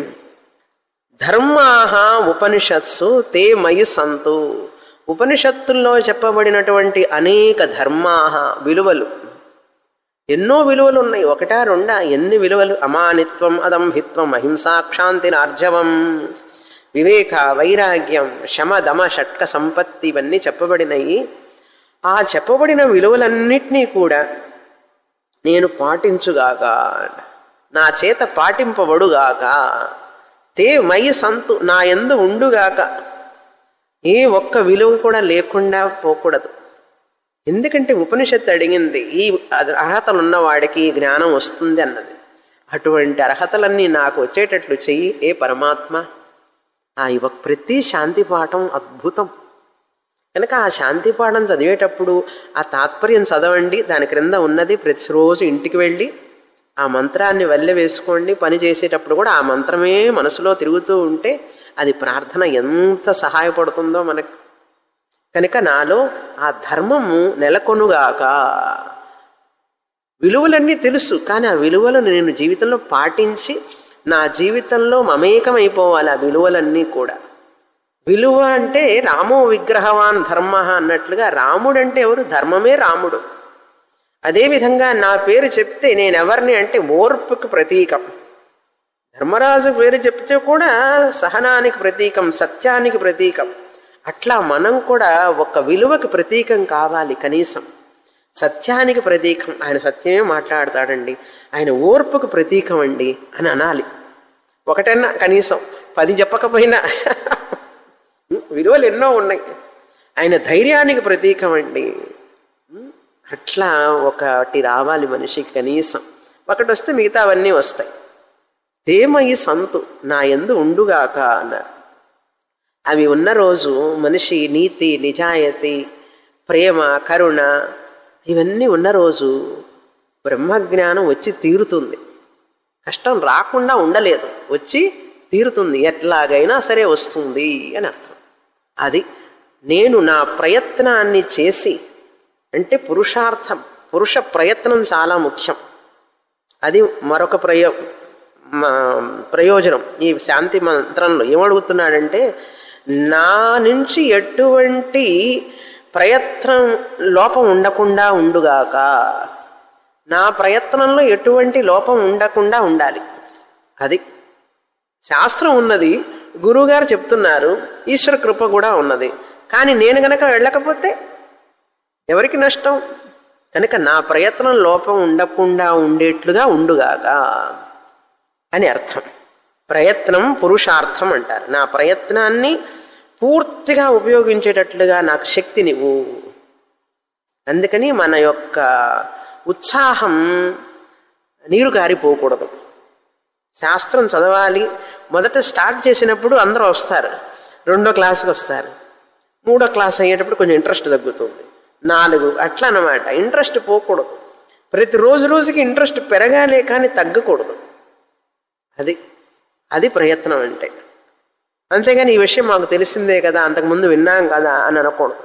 ధర్మాహ ఉపనిషత్సు తే మయి సంతు ఉపనిషత్తుల్లో చెప్పబడినటువంటి అనేక ధర్మాహ విలువలు ఎన్నో విలువలు ఉన్నాయి ఒకటా రెండా ఎన్ని విలువలు అమానిత్వం అదంభిత్వం అహింసాక్షాంతి ఆర్జవం వివేక వైరాగ్యం శమ దమ షట్క సంపత్తి ఇవన్నీ చెప్పబడినవి ఆ చెప్పబడిన విలువలన్నిటినీ కూడా నేను పాటించుగాక నా చేత పాటింపబడుగాక తే మై సంతు నా ఎందు ఉండుగాక ఏ ఒక్క విలువ కూడా లేకుండా పోకూడదు ఎందుకంటే ఉపనిషత్తు అడిగింది ఈ అర్హతలు ఉన్నవాడికి ఈ జ్ఞానం వస్తుంది అన్నది అటువంటి అర్హతలన్నీ నాకు వచ్చేటట్లు చెయ్యి ఏ పరమాత్మ ఆ ఇవ ప్రతి శాంతి పాఠం అద్భుతం కనుక ఆ శాంతి పాఠం చదివేటప్పుడు ఆ తాత్పర్యం చదవండి దాని క్రింద ఉన్నది ప్రతిరోజు ఇంటికి వెళ్ళి ఆ మంత్రాన్ని వల్లె వేసుకోండి పని చేసేటప్పుడు కూడా ఆ మంత్రమే మనసులో తిరుగుతూ ఉంటే అది ప్రార్థన ఎంత సహాయపడుతుందో మనకు కనుక నాలో ఆ ధర్మము నెలకొనుగాక విలువలన్నీ తెలుసు కానీ ఆ విలువలను నేను జీవితంలో పాటించి నా జీవితంలో మమేకమైపోవాలి ఆ విలువలన్నీ కూడా విలువ అంటే రామో విగ్రహవాన్ ధర్మ అన్నట్లుగా రాముడు అంటే ఎవరు ధర్మమే రాముడు అదేవిధంగా నా పేరు చెప్తే నేను ఎవరిని అంటే ఓర్పుకి ప్రతీకం ధర్మరాజు పేరు చెప్తే కూడా సహనానికి ప్రతీకం సత్యానికి ప్రతీకం అట్లా మనం కూడా ఒక విలువకి ప్రతీకం కావాలి కనీసం సత్యానికి ప్రతీకం ఆయన సత్యమే మాట్లాడతాడండి ఆయన ఓర్పుకు ప్రతీకం అండి అని అనాలి ఒకటన్నా కనీసం పది చెప్పకపోయినా విలువలు ఎన్నో ఉన్నాయి ఆయన ధైర్యానికి ప్రతీకం అండి అట్లా ఒకటి రావాలి మనిషికి కనీసం ఒకటి వస్తే మిగతా అవన్నీ వస్తాయి తేమయి సంతు నా ఎందు ఉండుగాక అన్నారు అవి ఉన్న రోజు మనిషి నీతి నిజాయతీ ప్రేమ కరుణ ఇవన్నీ ఉన్న రోజు బ్రహ్మజ్ఞానం వచ్చి తీరుతుంది కష్టం రాకుండా ఉండలేదు వచ్చి తీరుతుంది ఎట్లాగైనా సరే వస్తుంది అని అర్థం అది నేను నా ప్రయత్నాన్ని చేసి అంటే పురుషార్థం పురుష ప్రయత్నం చాలా ముఖ్యం అది మరొక ప్రయో ప్రయోజనం ఈ శాంతి మంత్రంలో ఏమడుగుతున్నాడంటే నా నుంచి ఎటువంటి ప్రయత్నం లోపం ఉండకుండా ఉండుగాక నా ప్రయత్నంలో ఎటువంటి లోపం ఉండకుండా ఉండాలి అది శాస్త్రం ఉన్నది గురువుగారు చెప్తున్నారు ఈశ్వర కృప కూడా ఉన్నది కానీ నేను గనక వెళ్ళకపోతే ఎవరికి నష్టం కనుక నా ప్రయత్నం లోపం ఉండకుండా ఉండేట్లుగా ఉండుగాక అని అర్థం ప్రయత్నం పురుషార్థం అంటారు నా ప్రయత్నాన్ని పూర్తిగా ఉపయోగించేటట్లుగా నాకు శక్తినివ్వు అందుకని మన యొక్క ఉత్సాహం నీరు కారిపోకూడదు శాస్త్రం చదవాలి మొదట స్టార్ట్ చేసినప్పుడు అందరూ వస్తారు రెండో క్లాస్కి వస్తారు మూడో క్లాస్ అయ్యేటప్పుడు కొంచెం ఇంట్రెస్ట్ తగ్గుతుంది నాలుగు అట్లా అన్నమాట ఇంట్రెస్ట్ పోకూడదు ప్రతి రోజు రోజుకి ఇంట్రెస్ట్ పెరగాలే కానీ తగ్గకూడదు అది అది ప్రయత్నం అంటే అంతేగాని ఈ విషయం మాకు తెలిసిందే కదా అంతకుముందు విన్నాం కదా అని అనకూడదు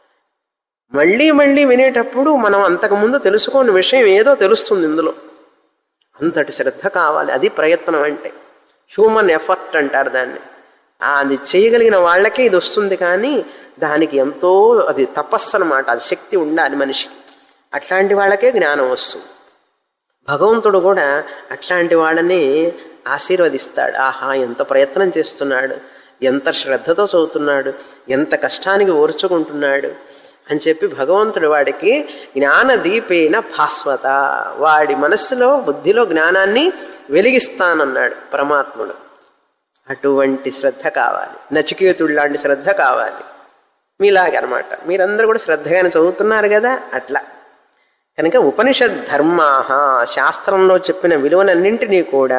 మళ్ళీ మళ్ళీ వినేటప్పుడు మనం అంతకుముందు తెలుసుకోని విషయం ఏదో తెలుస్తుంది ఇందులో అంతటి శ్రద్ధ కావాలి అది ప్రయత్నం అంటే హ్యూమన్ ఎఫర్ట్ అంటారు దాన్ని అది చేయగలిగిన వాళ్ళకే ఇది వస్తుంది కానీ దానికి ఎంతో అది తపస్సు అనమాట అది శక్తి ఉండాలి మనిషికి అట్లాంటి వాళ్ళకే జ్ఞానం వస్తుంది భగవంతుడు కూడా అట్లాంటి వాళ్ళని ఆశీర్వదిస్తాడు ఆహా ఎంత ప్రయత్నం చేస్తున్నాడు ఎంత శ్రద్ధతో చదువుతున్నాడు ఎంత కష్టానికి ఓర్చుకుంటున్నాడు అని చెప్పి భగవంతుడు వాడికి జ్ఞాన దీపేన భాస్వత వాడి మనస్సులో బుద్ధిలో జ్ఞానాన్ని వెలిగిస్తానన్నాడు పరమాత్ముడు అటువంటి శ్రద్ధ కావాలి నచికేతుడు లాంటి శ్రద్ధ కావాలి మీలాగనమాట మీరందరూ కూడా శ్రద్ధగానే చదువుతున్నారు కదా అట్లా కనుక ఉపనిషద్ ధర్మాహ శాస్త్రంలో చెప్పిన విలువనన్నింటినీ కూడా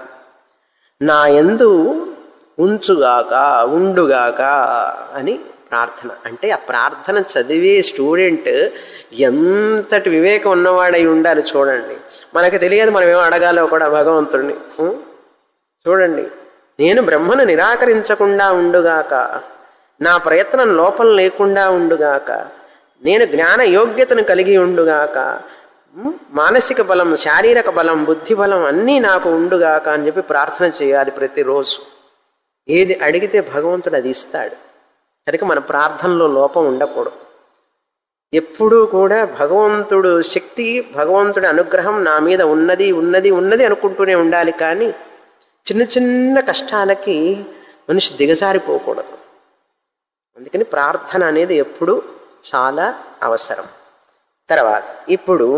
నా ఎందు ఉంచుగాక ఉండుగాక అని ప్రార్థన అంటే ఆ ప్రార్థన చదివే స్టూడెంట్ ఎంతటి వివేకం ఉన్నవాడై ఉండాలి చూడండి మనకు తెలియదు మనం ఏం అడగాలో కూడా భగవంతుడిని ఉం? చూడండి నేను బ్రహ్మను నిరాకరించకుండా ఉండుగాక నా ప్రయత్నం లోపం లేకుండా ఉండుగాక నేను జ్ఞాన యోగ్యతను కలిగి ఉండుగాక ఉం? మానసిక బలం శారీరక బలం బుద్ధి బలం అన్నీ నాకు ఉండుగాక అని చెప్పి ప్రార్థన చేయాలి ప్రతిరోజు ఏది అడిగితే భగవంతుడు అది ఇస్తాడు కనుక మన ప్రార్థనలో లోపం ఉండకూడదు ఎప్పుడూ కూడా భగవంతుడు శక్తి భగవంతుడి అనుగ్రహం నా మీద ఉన్నది ఉన్నది ఉన్నది అనుకుంటూనే ఉండాలి కానీ చిన్న చిన్న కష్టాలకి మనిషి దిగజారిపోకూడదు అందుకని ప్రార్థన అనేది ఎప్పుడు చాలా అవసరం తర్వాత ఇప్పుడు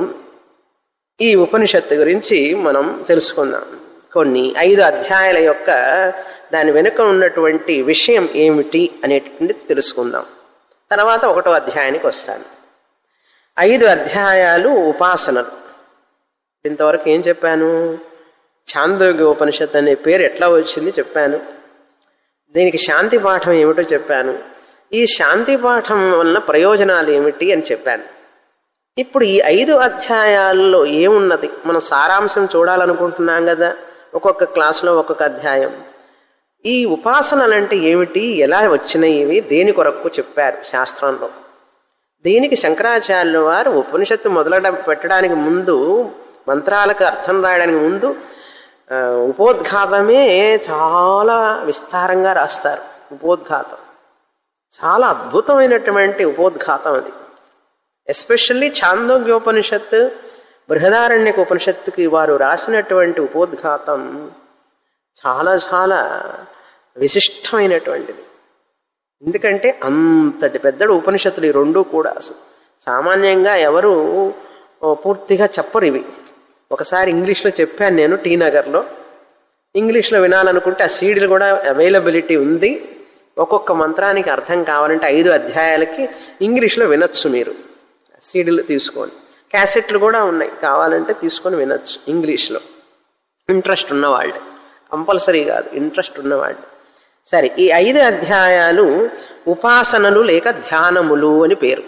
ఈ ఉపనిషత్తు గురించి మనం తెలుసుకుందాం కొన్ని ఐదు అధ్యాయాల యొక్క దాని వెనుక ఉన్నటువంటి విషయం ఏమిటి అనేటువంటిది తెలుసుకుందాం తర్వాత ఒకటో అధ్యాయానికి వస్తాను ఐదు అధ్యాయాలు ఉపాసనలు ఇంతవరకు ఏం చెప్పాను చాందోగ్య ఉపనిషత్ అనే పేరు ఎట్లా వచ్చింది చెప్పాను దీనికి శాంతి పాఠం ఏమిటో చెప్పాను ఈ శాంతి పాఠం వలన ప్రయోజనాలు ఏమిటి అని చెప్పాను ఇప్పుడు ఈ ఐదు అధ్యాయాల్లో ఏమున్నది మనం సారాంశం చూడాలనుకుంటున్నాం కదా ఒక్కొక్క క్లాసులో ఒక్కొక్క అధ్యాయం ఈ ఉపాసనలంటే ఏమిటి ఎలా వచ్చినాయి ఇవి దేని కొరకు చెప్పారు శాస్త్రంలో దీనికి శంకరాచార్యుల వారు ఉపనిషత్తు మొదలడ పెట్టడానికి ముందు మంత్రాలకు అర్థం రాయడానికి ముందు ఆ, ఉపోద్ఘాతమే చాలా విస్తారంగా రాస్తారు ఉపోద్ఘాతం చాలా అద్భుతమైనటువంటి ఉపోద్ఘాతం అది ఎస్పెషల్లీ ఛాందోగ్యోపనిషత్ బృహదారణ్యక ఉపనిషత్తుకి వారు రాసినటువంటి ఉపోద్ఘాతం చాలా చాలా విశిష్టమైనటువంటిది ఎందుకంటే అంతటి పెద్దడు ఉపనిషత్తులు ఈ రెండు కూడా అసలు సామాన్యంగా ఎవరు ఓ, పూర్తిగా చెప్పరు ఇవి ఒకసారి ఇంగ్లీష్లో చెప్పాను నేను టీ నగర్లో ఇంగ్లీష్లో వినాలనుకుంటే ఆ సీడీలు కూడా అవైలబిలిటీ ఉంది ఒక్కొక్క మంత్రానికి అర్థం కావాలంటే ఐదు అధ్యాయాలకి ఇంగ్లీష్లో వినొచ్చు మీరు సీడీలు తీసుకొని క్యాసెట్లు కూడా ఉన్నాయి కావాలంటే తీసుకొని వినొచ్చు ఇంగ్లీష్లో ఇంట్రెస్ట్ ఉన్నవాళ్ళు కంపల్సరీ కాదు ఇంట్రెస్ట్ ఉన్నవాళ్ళు సరే ఈ ఐదు అధ్యాయాలు ఉపాసనలు లేక ధ్యానములు అని పేరు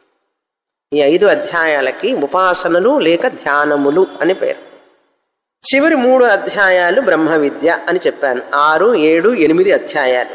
ఈ ఐదు అధ్యాయాలకి ఉపాసనలు లేక ధ్యానములు అని పేరు చివరి మూడు అధ్యాయాలు బ్రహ్మ విద్య అని చెప్పాను ఆరు ఏడు ఎనిమిది అధ్యాయాలు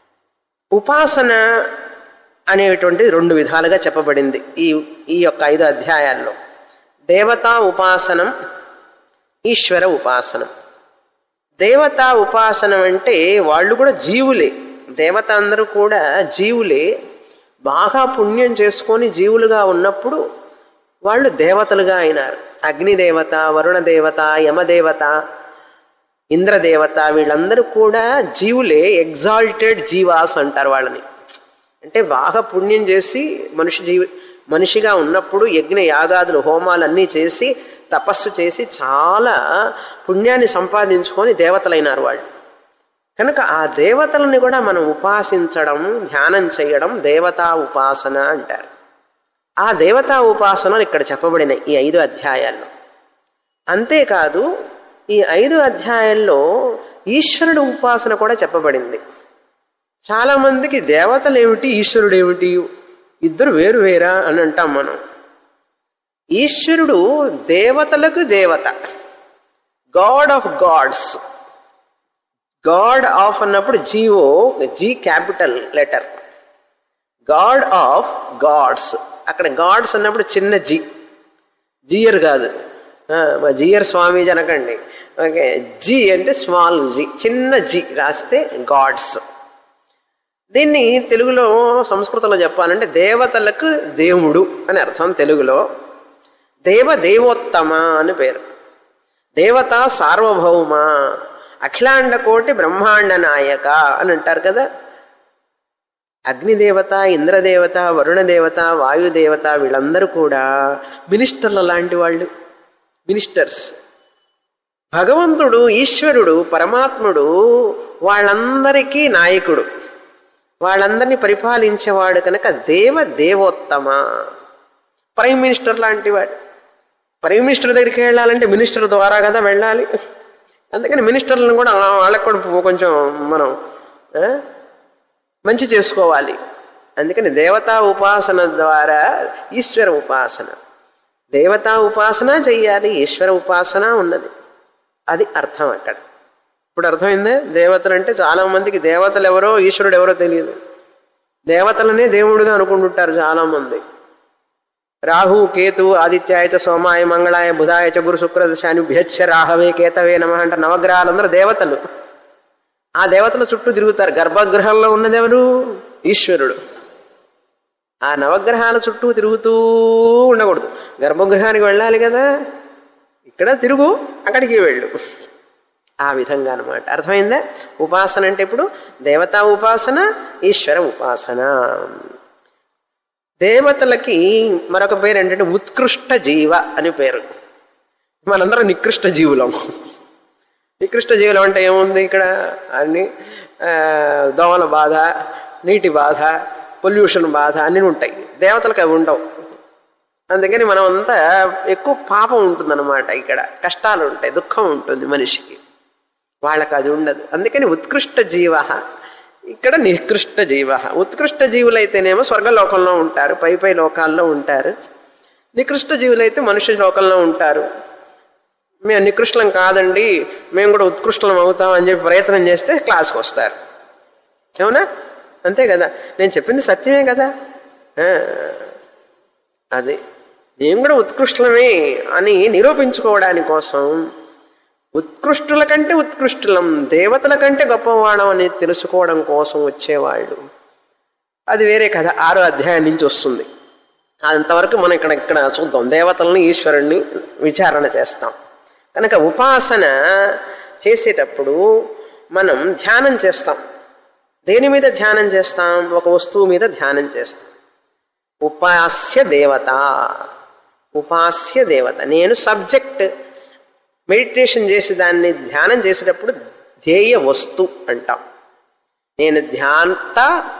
ఉపాసన అనేటువంటిది రెండు విధాలుగా చెప్పబడింది ఈ ఈ యొక్క ఐదు అధ్యాయాల్లో దేవతా ఉపాసనం ఈశ్వర ఉపాసనం దేవతా ఉపాసనం అంటే వాళ్ళు కూడా జీవులే దేవత అందరూ కూడా జీవులే బాగా పుణ్యం చేసుకొని జీవులుగా ఉన్నప్పుడు వాళ్ళు దేవతలుగా అయినారు అగ్నిదేవత వరుణ దేవత యమదేవత ఇంద్రదేవత వీళ్ళందరూ కూడా జీవులే ఎగ్జాల్టెడ్ జీవాస్ అంటారు వాళ్ళని అంటే బాగా పుణ్యం చేసి మనిషి జీవి మనిషిగా ఉన్నప్పుడు యజ్ఞ యాగాదులు హోమాలన్నీ చేసి తపస్సు చేసి చాలా పుణ్యాన్ని సంపాదించుకొని దేవతలైనారు వాళ్ళు కనుక ఆ దేవతలని కూడా మనం ఉపాసించడం ధ్యానం చేయడం దేవతా ఉపాసన అంటారు ఆ దేవతా ఉపాసనలు ఇక్కడ చెప్పబడినాయి ఈ ఐదు అధ్యాయాల్లో అంతేకాదు ఈ ఐదు అధ్యాయాల్లో ఈశ్వరుడు ఉపాసన కూడా చెప్పబడింది చాలా మందికి దేవతలు ఏమిటి ఈశ్వరుడు ఏమిటి ఇద్దరు వేరు వేరా అని అంటాం మనం ఈశ్వరుడు దేవతలకు దేవత god of gods god of అన్నప్పుడు G O G capital letter god of gods అక్కడ గాడ్స్ అన్నప్పుడు చిన్న జీ జియర్ కాదు ఆ, మా జియర్ స్వామి జనకండి ఓకే జీ అంటే స్మాల్ జీ చిన్న జీ రాస్తే గాడ్స్ దీన్ని తెలుగులో సంస్కృతంలో చెప్పాలంటే దేవతలకు దేవుడు అని అర్థం తెలుగులో దేవ దేవోత్తమ అని పేరు దేవత సార్వభౌమ అఖిలాండ కోటి బ్రహ్మాండ నాయక అని అంటారు కదా అగ్నిదేవత ఇంద్రదేవత వరుణదేవత వాయుదేవత వీళ్ళందరూ కూడా మినిస్టర్ల లాంటి వాళ్ళు మినిస్టర్స్ భగవంతుడు ఈశ్వరుడు పరమాత్ముడు వాళ్ళందరికీ నాయకుడు వాళ్ళందరినీ పరిపాలించేవాడు కనుక దేవ దేవోత్తమ ప్రైమ్ మినిస్టర్ లాంటి వాడు ప్రైమ్ మినిస్టర్ దగ్గరికి వెళ్ళాలంటే మినిస్టర్ ద్వారా కదా వెళ్ళాలి అందుకని మినిస్టర్లను కూడా వాళ్ళకు కూడా కొంచెం మనం ఆ, మంచి చేసుకోవాలి అందుకని దేవతా ఉపాసన ద్వారా ఈశ్వర ఉపాసన దేవతా ఉపాసన చెయ్యాలి ఈశ్వర ఉపాసన ఉన్నది అది అర్థం అక్కడ ఇప్పుడు అర్థమైందే దేవతలు అంటే చాలా మందికి దేవతలు ఎవరో ఈశ్వరుడు ఎవరో తెలియదు దేవతలనే దేవుడుగా అనుకుంటుంటారు చాలా మంది రాహు కేతు ఆదిత్యాయ చ సోమాయ మంగళాయ బుధాయ చ గురు శుక్ర దశానుభ్యచ్చ రాహవే కేతవే నమ అంట నవగ్రహాలందరూ దేవతలు ఆ దేవతల చుట్టూ తిరుగుతారు గర్భగృహంలో ఉన్నదెవరు ఈశ్వరుడు ఆ నవగ్రహాల చుట్టూ తిరుగుతూ ఉండకూడదు గర్భగృహానికి వెళ్ళాలి కదా ఇక్కడ తిరుగు అక్కడికి వెళ్ళు ఆ విధంగా అనమాట అర్థమైందా ఉపాసన అంటే ఇప్పుడు దేవతా ఉపాసన ఈశ్వర ఉపాసన దేవతలకి మరొక పేరు ఏంటంటే ఉత్కృష్ట జీవ అని పేరు మనందరం నికృష్ట జీవులం నికృష్ట జీవులం అంటే ఏముంది ఇక్కడ అన్ని ఆ, దోమల బాధ నీటి బాధ పొల్యూషన్ బాధ అన్నీ ఉంటాయి దేవతలకు అవి ఉండవు అందుకని మనం అంతా ఎక్కువ పాపం ఉంటుందన్నమాట ఇక్కడ కష్టాలు ఉంటాయి దుఃఖం ఉంటుంది మనిషికి వాళ్ళకి అది ఉండదు అందుకని ఉత్కృష్ట జీవ ఇక్కడ నికృష్ట జీవ ఉత్కృష్ట జీవులైతేనేమో స్వర్గలోకంలో ఉంటారు పై పై లోకాల్లో ఉంటారు నికృష్ట జీవులైతే మనుష్య లోకంలో ఉంటారు మేము నికృష్టలం కాదండి మేము కూడా ఉత్కృష్టలం అవుతాం అని చెప్పి ప్రయత్నం చేస్తే క్లాస్కి వస్తారు అవునా అంతే కదా నేను చెప్పింది సత్యమే కదా ఆ, అది మేము కూడా ఉత్కృష్టలమే అని నిరూపించుకోవడాని కోసం ఉత్కృష్టుల కంటే ఉత్కృష్టులం దేవతల కంటే గొప్పవాడం అని తెలుసుకోవడం కోసం వచ్చేవాళ్ళు అది వేరే కథ ఆరో అధ్యాయం నుంచి వస్తుంది అంతవరకు మనం ఇక్కడ ఇక్కడ చూద్దాం దేవతల్ని ఈశ్వరుణ్ణి విచారణ చేస్తాం కనుక ఉపాసన చేసేటప్పుడు మనం ధ్యానం చేస్తాం దేని మీద ధ్యానం చేస్తాం ఒక వస్తువు మీద ధ్యానం చేస్తాం ఉపాస్య దేవత ఉపాస్య దేవత నేను సబ్జెక్ట్ మెడిటేషన్ చేసి దాన్ని ధ్యానం చేసేటప్పుడు ధ్యేయ వస్తు అంటాం నేను ధ్యాంత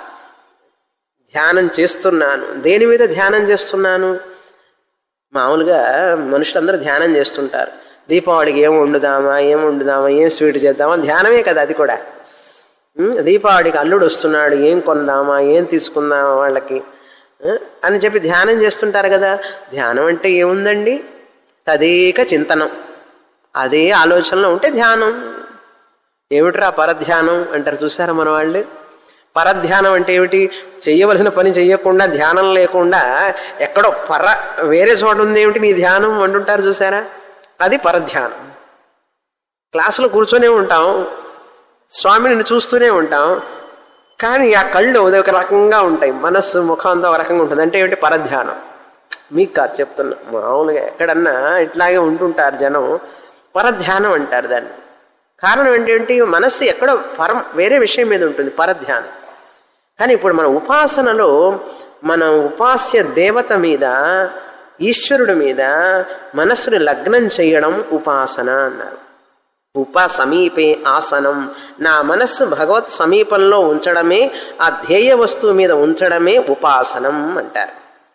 ధ్యానం చేస్తున్నాను దేని మీద ధ్యానం చేస్తున్నాను మామూలుగా మనుషులందరూ ధ్యానం చేస్తుంటారు దీపావళికి ఏం వండుదామా ఏం వండుదామా ఏం స్వీట్ చేద్దామా ధ్యానమే కదా అది కూడా ఉం? దీపావళికి అల్లుడు వస్తున్నాడు ఏం కొందామా ఏం తీసుకుందామా వాళ్ళకి ఆ? అని చెప్పి ధ్యానం చేస్తుంటారు కదా ధ్యానం అంటే ఏముందండి తదేక చింతనం అదే ఆలోచనలో ఉంటే ధ్యానం ఏమిట్రా పరధ్యానం అంటారు చూసారా మన వాళ్ళు పరధ్యానం అంటే ఏమిటి చెయ్యవలసిన పని చెయ్యకుండా ధ్యానం లేకుండా ఎక్కడో పర వేరే చోట ఉంది ఏమిటి నీ ధ్యానం అంటుంటారు చూసారా అది పరధ్యానం క్లాసులో కూర్చొనే ఉంటాం స్వామిని చూస్తూనే ఉంటాం కానీ ఆ కళ్ళు ఒక రకంగా ఉంటాయి మనస్సు ముఖం అంతా ఒక రకంగా ఉంటుంది అంటే ఏమిటి పరధ్యానం మీకు కాదు చెప్తున్నా మామూలుగా ఎక్కడన్నా ఇట్లాగే ఉంటుంటారు జనం పరధ్యానం అంటారు దాన్ని కారణం ఏంటంటే మనస్సు ఎక్కడో పరం వేరే విషయం మీద ఉంటుంది పరధ్యానం కానీ ఇప్పుడు మన ఉపాసనలో మన ఉపాస్య దేవత మీద ఈశ్వరుడి మీద మనస్సుని లగ్నం చేయడం ఉపాసన అన్నారు ఉప సమీపే ఆసనం నా మనస్సు భగవత్ సమీపంలో ఉంచడమే ఆ ధ్యేయ వస్తువు మీద ఉంచడమే ఉపాసనం అంటారు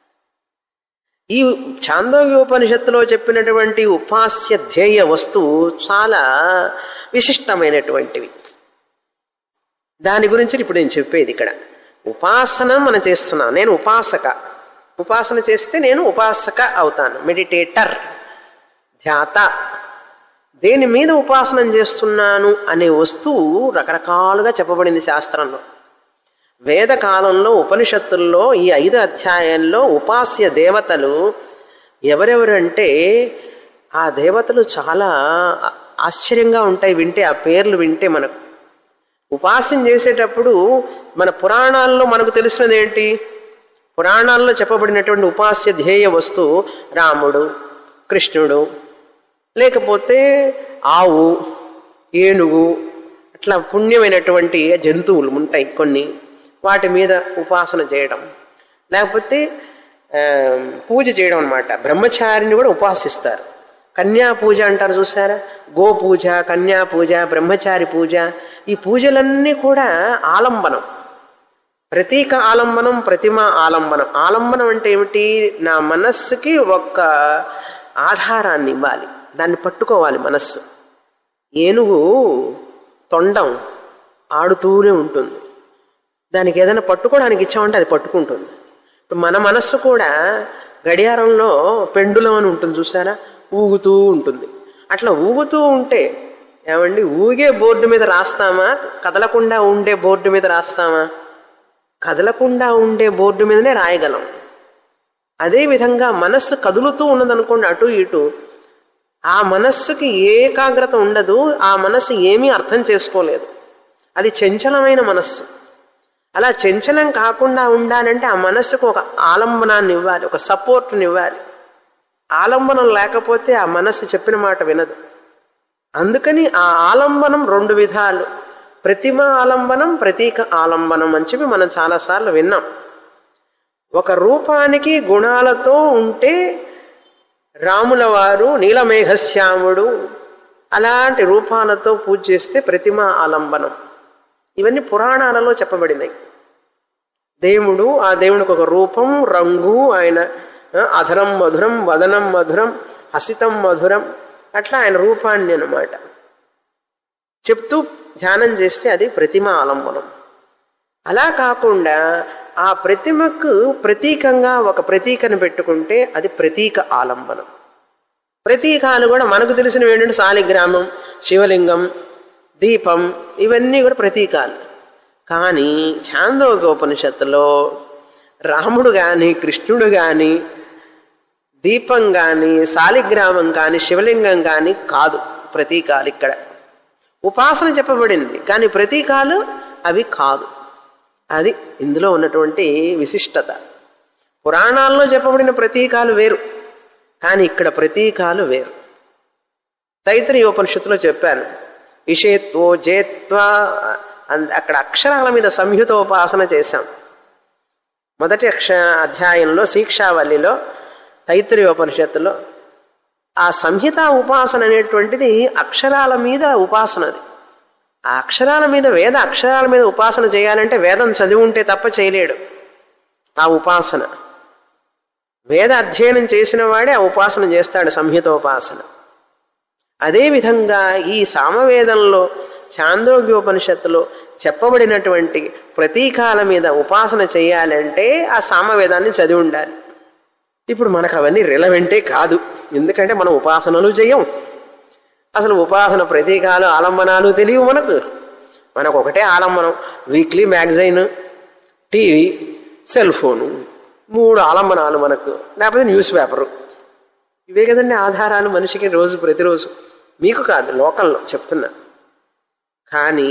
ఈ చాందోగ్యోపనిషత్తులో చెప్పినటువంటి ఉపాస్య ధ్యేయ వస్తువు చాలా విశిష్టమైనటువంటివి దాని గురించి ఇప్పుడు నేను చెప్పేది ఇక్కడ ఉపాసన మనం చేస్తున్నాం నేను ఉపాసక ఉపాసన చేస్తే నేను ఉపాసక అవుతాను మెడిటేటర్ ధ్యాత దేని మీద ఉపాసన చేస్తున్నాను అనే వస్తువు రకరకాలుగా చెప్పబడింది శాస్త్రంలో వేద కాలంలో ఉపనిషత్తుల్లో ఈ ఐదు అధ్యాయాల్లో ఉపాస్య దేవతలు ఎవరెవరంటే ఆ దేవతలు చాలా ఆశ్చర్యంగా ఉంటాయి వింటే ఆ పేర్లు వింటే మనకు ఉపాసన చేసేటప్పుడు మన పురాణాల్లో మనకు తెలిసినది ఏంటి పురాణాల్లో చెప్పబడినటువంటి ఉపాస్య ధ్యేయ వస్తువు రాముడు కృష్ణుడు లేకపోతే ఆవు ఏనుగు అట్లా పుణ్యమైనటువంటి జంతువులు ఉంటాయి కొన్ని వాటి మీద ఉపాసన చేయడం లేకపోతే ఆ, పూజ చేయడం అనమాట బ్రహ్మచారిని కూడా ఉపాసిస్తారు కన్యా పూజ అంటారు చూసారా గో పూజ కన్యా పూజ బ్రహ్మచారి పూజ ఈ పూజలన్నీ కూడా ఆలంబనం ప్రతీక ఆలంబనం ప్రతిమ ఆలంబనం ఆలంబనం అంటే ఏమిటి నా మనస్సుకి ఒక ఆధారాన్ని ఇవ్వాలి దాన్ని పట్టుకోవాలి మనస్సు ఏనుగు తొండం ఆడుతూనే ఉంటుంది దానికి ఏదైనా పట్టుకోవడానికి ఇచ్చామంటే అది పట్టుకుంటుంది ఇప్పుడు మన మనస్సు కూడా గడియారంలో పెండులం అని ఉంటుంది చూసారా ఊగుతూ ఉంటుంది అట్లా ఊగుతూ ఉంటే ఏమండి ఊగే బోర్డు మీద రాస్తామా కదలకుండా ఉండే బోర్డు మీద రాస్తామా కదలకుండా ఉండే బోర్డు మీదనే రాయగలం అదేవిధంగా మనస్సు కదులుతూ ఉన్నదనుకోండి అటు ఇటు ఆ మనస్సుకి ఏ ఏకాగ్రత ఉండదు ఆ మనస్సు ఏమీ అర్థం చేసుకోలేదు అది చంచలమైన మనస్సు అలా చంచలం కాకుండా ఉండాలంటే ఆ మనస్సుకు ఒక ఆలంబనాన్ని ఇవ్వాలి ఒక సపోర్ట్ని ఇవ్వాలి ఆలంబనం లేకపోతే ఆ మనస్సు చెప్పిన మాట వినదు అందుకని ఆ ఆలంబనం రెండు విధాలు ప్రతిమ ఆలంబనం ప్రతీక ఆలంబనం అని చెప్పి మనం చాలాసార్లు విన్నాం ఒక రూపానికి గుణాలతో ఉంటే రాముల వారు నీలమేఘశ్యాముడు అలాంటి రూపాలతో పూజ చేస్తే ప్రతిమ ఆలంబనం ఇవన్నీ పురాణాలలో చెప్పబడినాయి దేవుడు ఆ దేవునికి ఒక రూపం రంగు ఆయన ఆ, అధరం మధురం వదనం మధురం హసితం మధురం అట్లా ఆయన రూపాన్ని అనమాట చెప్తూ ధ్యానం చేస్తే అది ప్రతిమ ఆలంబనం అలా కాకుండా ఆ ప్రతిమకు ప్రతీకంగా ఒక ప్రతీకను పెట్టుకుంటే అది ప్రతీక ఆలంబనం ప్రతీకాలు కూడా మనకు తెలిసినవి ఏంటంటే శాలిగ్రామం శివలింగం దీపం ఇవన్నీ కూడా ప్రతీకాలు కానీ ఛాందోగోపనిషత్తులో రాముడు కానీ కృష్ణుడు కానీ దీపం కానీ శాలిగ్రామం కానీ శివలింగం కానీ కాదు ప్రతీకాలు ఇక్కడ ఉపాసన చెప్పబడింది కానీ ప్రతీకాలు అవి కాదు అది ఇందులో ఉన్నటువంటి విశిష్టత పురాణాల్లో చెప్పబడిన ప్రతీకాలు వేరు కానీ ఇక్కడ ప్రతీకాలు వేరు తైత్రీయోపనిషత్తులో చెప్పాను విషేత్వో జేత్వా అన్- అక్కడ అక్షరాల మీద సంహితోపాసన చేశాం మొదటి అక్ష అధ్యాయంలో శిక్షావల్లిలో తైత్రీయోపనిషత్తులో ఆ సంహిత ఉపాసన అనేటువంటిది అక్షరాల మీద ఉపాసన అది ఆ అక్షరాల మీద వేద అక్షరాల మీద ఉపాసన చేయాలంటే వేదం చదివి ఉంటే తప్ప చేయలేడు ఆ ఉపాసన వేద అధ్యయనం చేసిన వాడే ఆ ఉపాసన చేస్తాడు సంహితోపాసన అదేవిధంగా ఈ సామవేదంలో చాందోగ్యోపనిషత్తులో చెప్పబడినటువంటి ప్రతీకాల మీద ఉపాసన చేయాలంటే ఆ సామవేదాన్ని చదివి ఉండాలి ఇప్పుడు మనకు అవన్నీ రిలవెంటే కాదు ఎందుకంటే మనం ఉపాసనలు చేయం అసలు ఉపాసన ప్రతీకాలు ఆలంబనాలు తెలియవు మనకు మనకు ఒకటే ఆలంబనం weekly magazine TV cell phone మూడు ఆలంబనాలు మనకు లేకపోతే న్యూస్ పేపరు ఇవే కదండి ఆధారాలు మనిషికి రోజు ప్రతిరోజు మీకు కాదు లోకంలో చెప్తున్నా కానీ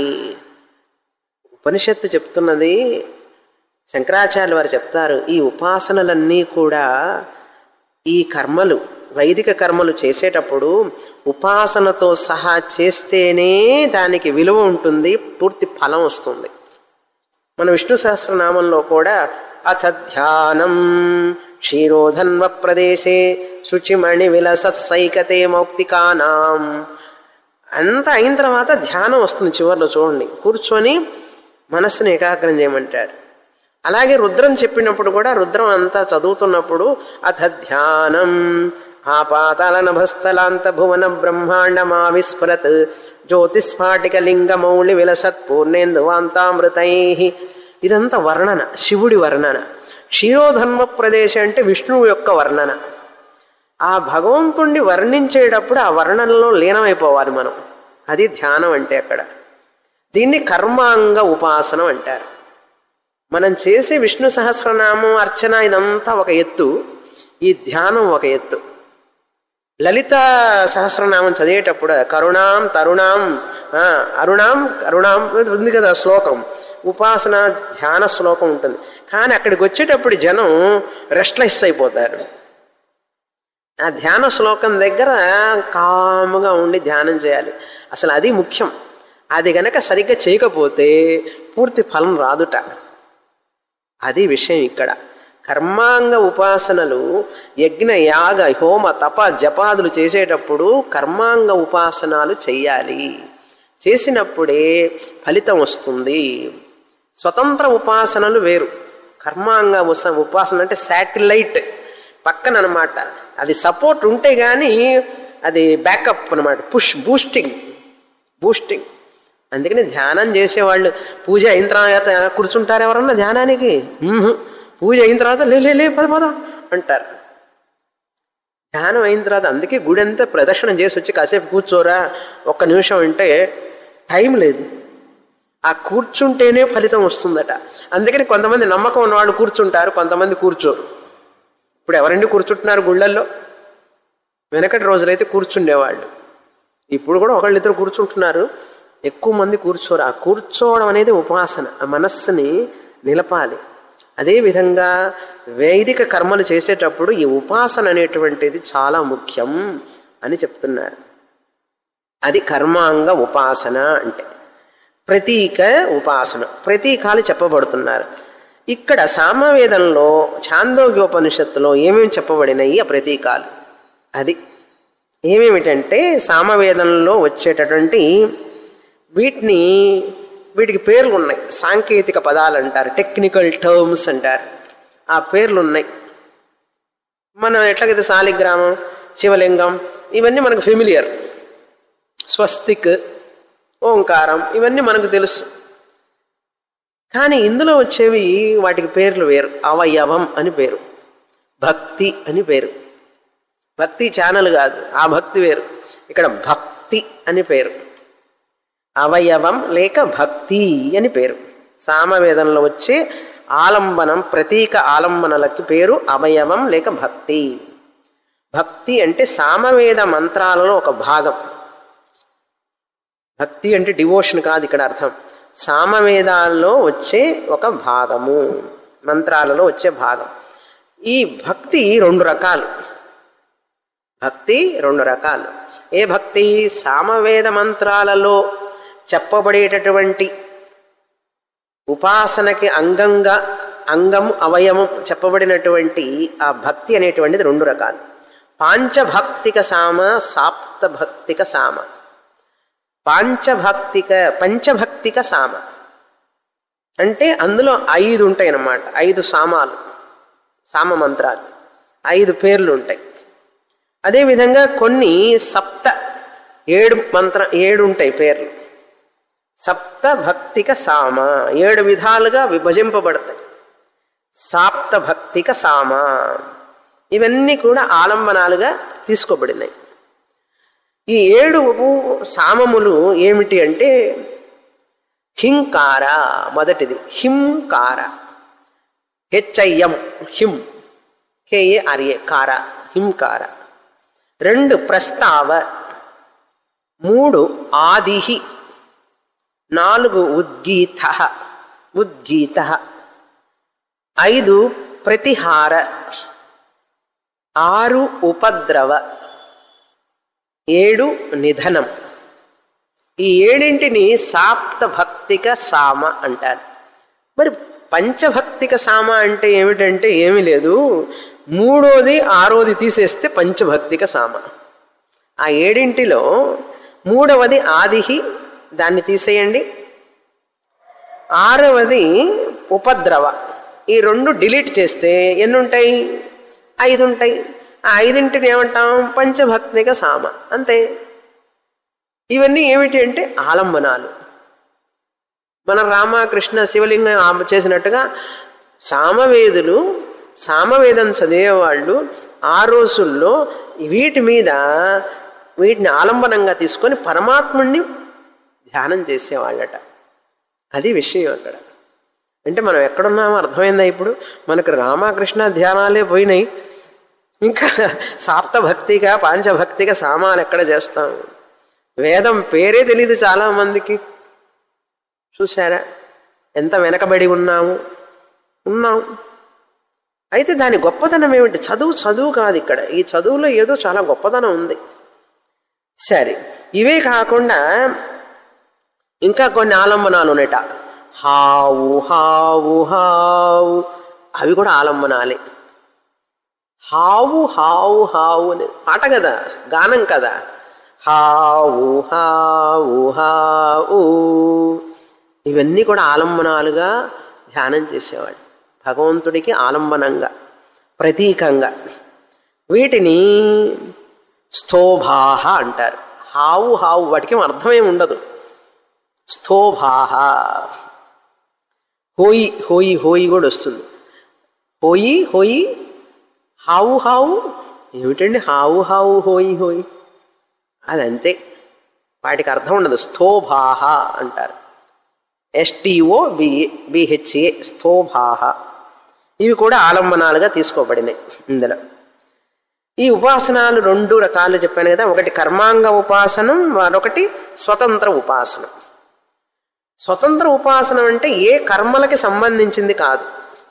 ఉపనిషత్తు చెప్తున్నది శంకరాచార్య వారు చెప్తారు ఈ ఉపాసనలన్నీ కూడా ఈ కర్మలు వైదిక కర్మలు చేసేటప్పుడు ఉపాసనతో సహా చేస్తేనే దానికి విలువ ఉంటుంది పూర్తి ఫలం వస్తుంది మన విష్ణు సహస్రనామంలో కూడా అథ ధ్యానం క్షీరోధన్వ ప్రదేశే శుచిమణి విలసైకతే మౌక్తికానాం అంతా అయిన తర్వాత ధ్యానం వస్తుంది చివరిలో చూడండి కూర్చొని మనస్సును ఏకాగ్రం చేయమంటాడు అలాగే రుద్రం చెప్పినప్పుడు కూడా రుద్రం అంతా చదువుతున్నప్పుడు అథ ధ్యానం ఆపాతాల నభస్థలాంత భువన బ్రహ్మాండమా విస్ఫురత్ జ్యోతిస్ఫాటిక లింగమౌళి విలసత్ పూర్ణేందువాంతామృతై ఇదంతా వర్ణన శివుడి వర్ణన క్షీరోధర్మ ప్రదేశం అంటే విష్ణువు యొక్క వర్ణన ఆ భగవంతుణ్ణి వర్ణించేటప్పుడు ఆ వర్ణనలో లీనమైపోవాలి మనం అది ధ్యానం అంటే అక్కడ దీన్ని కర్మాంగ ఉపాసనం అంటారు మనం చేసే విష్ణు సహస్రనామం అర్చన ఇదంతా ఒక ఎత్తు ఈ ధ్యానం ఒక ఎత్తు లలిత సహస్రనామం చదివేటప్పుడు కరుణాం తరుణాం ఆ, అరుణాం కరుణాం ఉంది కదా శ్లోకం ఉపాసన ధ్యాన శ్లోకం ఉంటుంది కానీ అక్కడికి వచ్చేటప్పుడు జనం రెస్ట్లెస్ అయిపోతారు ఆ ధ్యాన శ్లోకం దగ్గర కాముగా ఉండి ధ్యానం చేయాలి అసలు అది ముఖ్యం అది గనక సరిగ్గా చేయకపోతే పూర్తి ఫలం రాదుట అది విషయం ఇక్కడ కర్మాంగ ఉపాసనలు యజ్ఞ యాగ హోమ తప జపాదులు చేసేటప్పుడు కర్మాంగ ఉపాసనాలు చెయ్యాలి చేసినప్పుడే ఫలితం వస్తుంది స్వతంత్ర ఉపాసనలు వేరు కర్మాంగ ఉస- ఉపాసన అంటే శాటిలైట్ పక్కన అనమాట అది సపోర్ట్ ఉంటే గాని అది బ్యాకప్ అనమాట పుష్ బూస్టింగ్ బూస్టింగ్ అందుకని ధ్యానం చేసేవాళ్ళు పూజ అయిన తర్వాత కూర్చుంటారు ఎవరన్నా ధ్యానానికి మ్మ్హ్. పూజ అయిన తర్వాత లే లే, లే పద పద అంటారు ధ్యానం అయిన తర్వాత అందుకే గుడి అంతా ప్రదక్షిణ చేసి వచ్చి కాసేపు కూర్చోరా ఒక్క నిమిషం అంటే టైం లేదు ఆ కూర్చుంటేనే ఫలితం వస్తుందట అందుకని కొంతమంది నమ్మకం ఉన్నవాళ్ళు కూర్చుంటారు కొంతమంది కూర్చోరు ఇప్పుడు ఎవరండి కూర్చుంటున్నారు గుళ్ళల్లో వెనకటి రోజులైతే కూర్చుండేవాళ్ళు ఇప్పుడు కూడా ఒకళ్ళిద్దరు కూర్చుంటున్నారు ఎక్కువ మంది కూర్చోరు ఆ కూర్చోవడం అనేది ఉపాసన ఆ మనస్సుని నిలపాలి అదేవిధంగా వైదిక కర్మలు చేసేటప్పుడు ఈ ఉపాసన అనేటువంటిది చాలా ముఖ్యం అని చెప్తున్నారు అది కర్మాంగ ఉపాసన అంటే ప్రతీక ఉపాసన ప్రతీకాలు చెప్పబడుతున్నారు ఇక్కడ సామవేదంలో ఛాందోగ్యోపనిషత్తులో ఏమేమి చెప్పబడినాయి ఆ ప్రతీకాలు అది ఏమేమిటంటే సామవేదంలో వచ్చేటటువంటి వీటిని వీటికి పేర్లు ఉన్నాయి సాంకేతిక పదాలు అంటారు టెక్నికల్ టర్మ్స్ అంటారు ఆ పేర్లు ఉన్నాయి మనం ఎట్లాగైతే శాలిగ్రామం శివలింగం ఇవన్నీ మనకు ఫెమిలియర్ స్వస్తిక్ ఓంకారం ఇవన్నీ మనకు తెలుసు కానీ ఇందులో వచ్చేవి వాటికి పేర్లు వేరు అవయవం అని పేరు భక్తి అని పేరు భక్తి ఛానల్ కాదు ఆ భక్తి వేరు ఇక్కడ భక్తి అని పేరు అవయవం లేక భక్తి అని పేరు సామవేదంలో వచ్చే ఆలంబనం ప్రతీక ఆలంబనలకి పేరు అవయవం లేక భక్తి భక్తి అంటే సామవేద మంత్రాలలో ఒక భాగం భక్తి అంటే డివోషన్ కాదు ఇక్కడ అర్థం సామవేదాల్లో వచ్చే ఒక భాగము మంత్రాలలో వచ్చే భాగం ఈ భక్తి రెండు రకాలు భక్తి రెండు రకాలు ఏ భక్తి సామవేద మంత్రాలలో చెప్పబడేటటువంటి ఉపాసనకి అంగంగా అంగం అవయవం చెప్పబడినటువంటి ఆ భక్తి అనేటువంటిది రెండు రకాలు పాంచభక్తిక సామ సాప్తభక్తిక సామ పాంచభక్తిక పంచభక్తిక సామ అంటే అందులో ఐదు ఉంటాయి అన్నమాట ఐదు సామాలు సామ మంత్రాలు ఐదు పేర్లు ఉంటాయి అదేవిధంగా కొన్ని సప్త ఏడు మంత్ర ఏడు ఉంటాయి పేర్లు సప్త భక్తిక సామ ఏడు విధాలుగా విభజింపబడతాయి సాప్త భక్తిక సామ ఇవన్నీ కూడా ఆలంబనాలుగా తీసుకోబడినాయి ఈ ఏడు సామములు ఏమిటి అంటే హింకార మొదటిది హింకార హెచ్ఐఎం హిం కేఏ ఆర్ఏ కార హింకార రెండు ప్రస్తావ మూడు ఆదిహి నాలుగు ఉద్గీత ఉద్గీత ఐదు ప్రతిహార ఆరు ఉపద్రవ ఏడు నిధనం ఈ ఏడింటిని సాప్త భక్తిక సామ అంటారు మరి పంచభక్తిక సామ అంటే ఏమిటంటే ఏమీ లేదు మూడోది ఆరోది తీసేస్తే పంచభక్తిక సామ ఆ ఏడింటిలో మూడవది ఆదిహి దాన్ని తీసేయండి ఆరవది ఉపద్రవ ఈ రెండు డిలీట్ చేస్తే ఎన్ని ఉంటాయి ఐదు ఉంటాయి ఆ ఐదింటిని ఏమంటాం పంచభక్తిక సామ అంతే ఇవన్నీ ఏమిటి అంటే ఆలంబనాలు మన రామకృష్ణ శివలింగం ఆమె చేసినట్టుగా సామవేదులు సామవేదం చదివేవాళ్ళు ఆ రోజుల్లో వీటి మీద వీటిని ఆలంబనంగా తీసుకొని పరమాత్ముణ్ణి ధ్యానం చేసేవాళ్ళట అది విషయం అక్కడ అంటే మనం ఎక్కడున్నామో అర్థమైందా ఇప్పుడు మనకు రామకృష్ణ ధ్యానాలే పోయినాయి ఇంకా సాప్తభక్తిగా పాంచభక్తిగా సామాలు ఎక్కడ చేస్తాం వేదం పేరే తెలియదు చాలా మందికి చూసారా ఎంత వెనకబడి ఉన్నాము ఉన్నాం అయితే దాని గొప్పతనం ఏమిటి చదువు చదువు కాదు ఇక్కడ ఈ చదువులో ఏదో చాలా గొప్పతనం ఉంది సరే ఇవే కాకుండా ఇంకా కొన్ని ఆలంబనాలు ఉన్నట హావు హావు హావు అవి కూడా ఆలంబనాలే హావు హావు హావు అని పాట కదా గానం కదా హావు హావు హావు ఇవన్నీ కూడా ఆలంబనాలుగా ధ్యానం చేసేవాడు భగవంతుడికి ఆలంబనంగా ప్రతీకంగా వీటిని స్థోభాహ అంటారు హావు హావు వాటికి అర్థమేమి ఉండదు స్థోభాహ హోయి హోయి హోయి కూడా వస్తుంది హోయి హోయి హావు హావు ఏమిటండి హావు హావు హోయి హోయి అదంతే వాటికి అర్థం ఉండదు స్థోభాహ అంటారు ఎస్టీఓ బి బిహెచ్ఏ స్థోభాహ ఇవి కూడా ఆలంబనాలుగా తీసుకోబడినాయి ఇందులో ఈ ఉపాసనాలు రెండు రకాలు చెప్పాను కదా ఒకటి కర్మాంగ ఉపాసనం మరొకటి స్వతంత్ర ఉపాసనం స్వతంత్ర ఉపాసనం అంటే ఏ కర్మలకి సంబంధించింది కాదు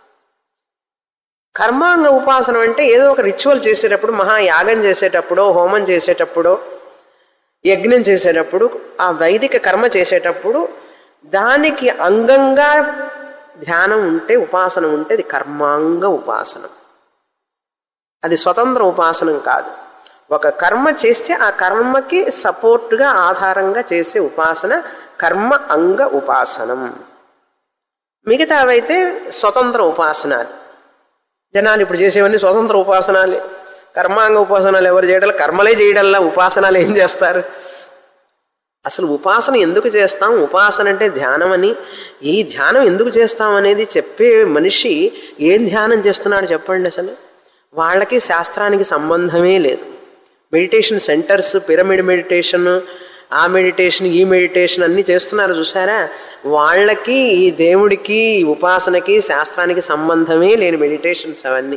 కర్మాంగ ఉపాసనం అంటే ఏదో ఒక రిచువల్ చేసేటప్పుడు మహాయాగం చేసేటప్పుడో హోమం చేసేటప్పుడో యజ్ఞం చేసేటప్పుడు ఆ వైదిక కర్మ చేసేటప్పుడు దానికి అంగంగా ధ్యానం ఉంటే ఉపాసన ఉంటే అది కర్మాంగ ఉపాసనం అది స్వతంత్ర ఉపాసనం కాదు ఒక కర్మ చేస్తే ఆ కర్మకి సపోర్టుగా ఆధారంగా చేసే ఉపాసన కర్మ అంగ ఉపాసనం మిగతావైతే స్వతంత్ర ఉపాసనాలు జనాలు ఇప్పుడు చేసేవన్నీ స్వతంత్ర ఉపాసనాలే కర్మాంగ ఉపాసనాలు ఎవరు చేయడం కర్మలే చేయడంలా ఉపాసనాలు ఏం చేస్తారు అసలు ఉపాసన ఎందుకు చేస్తాం ఉపాసన అంటే ధ్యానం అని ఈ ధ్యానం ఎందుకు చేస్తాం అనేది చెప్పే మనిషి ఏం ధ్యానం చేస్తున్నాడు చెప్పండి అసలు వాళ్ళకి శాస్త్రానికి సంబంధమే లేదు మెడిటేషన్ సెంటర్స్ పిరమిడ్ మెడిటేషన్ ఆ మెడిటేషన్ ఈ మెడిటేషన్ అన్ని చేస్తున్నారు చూసారా వాళ్ళకి ఈ దేవుడికి ఈ ఉపాసనకి శాస్త్రానికి సంబంధమే లేని మెడిటేషన్స్ అవన్నీ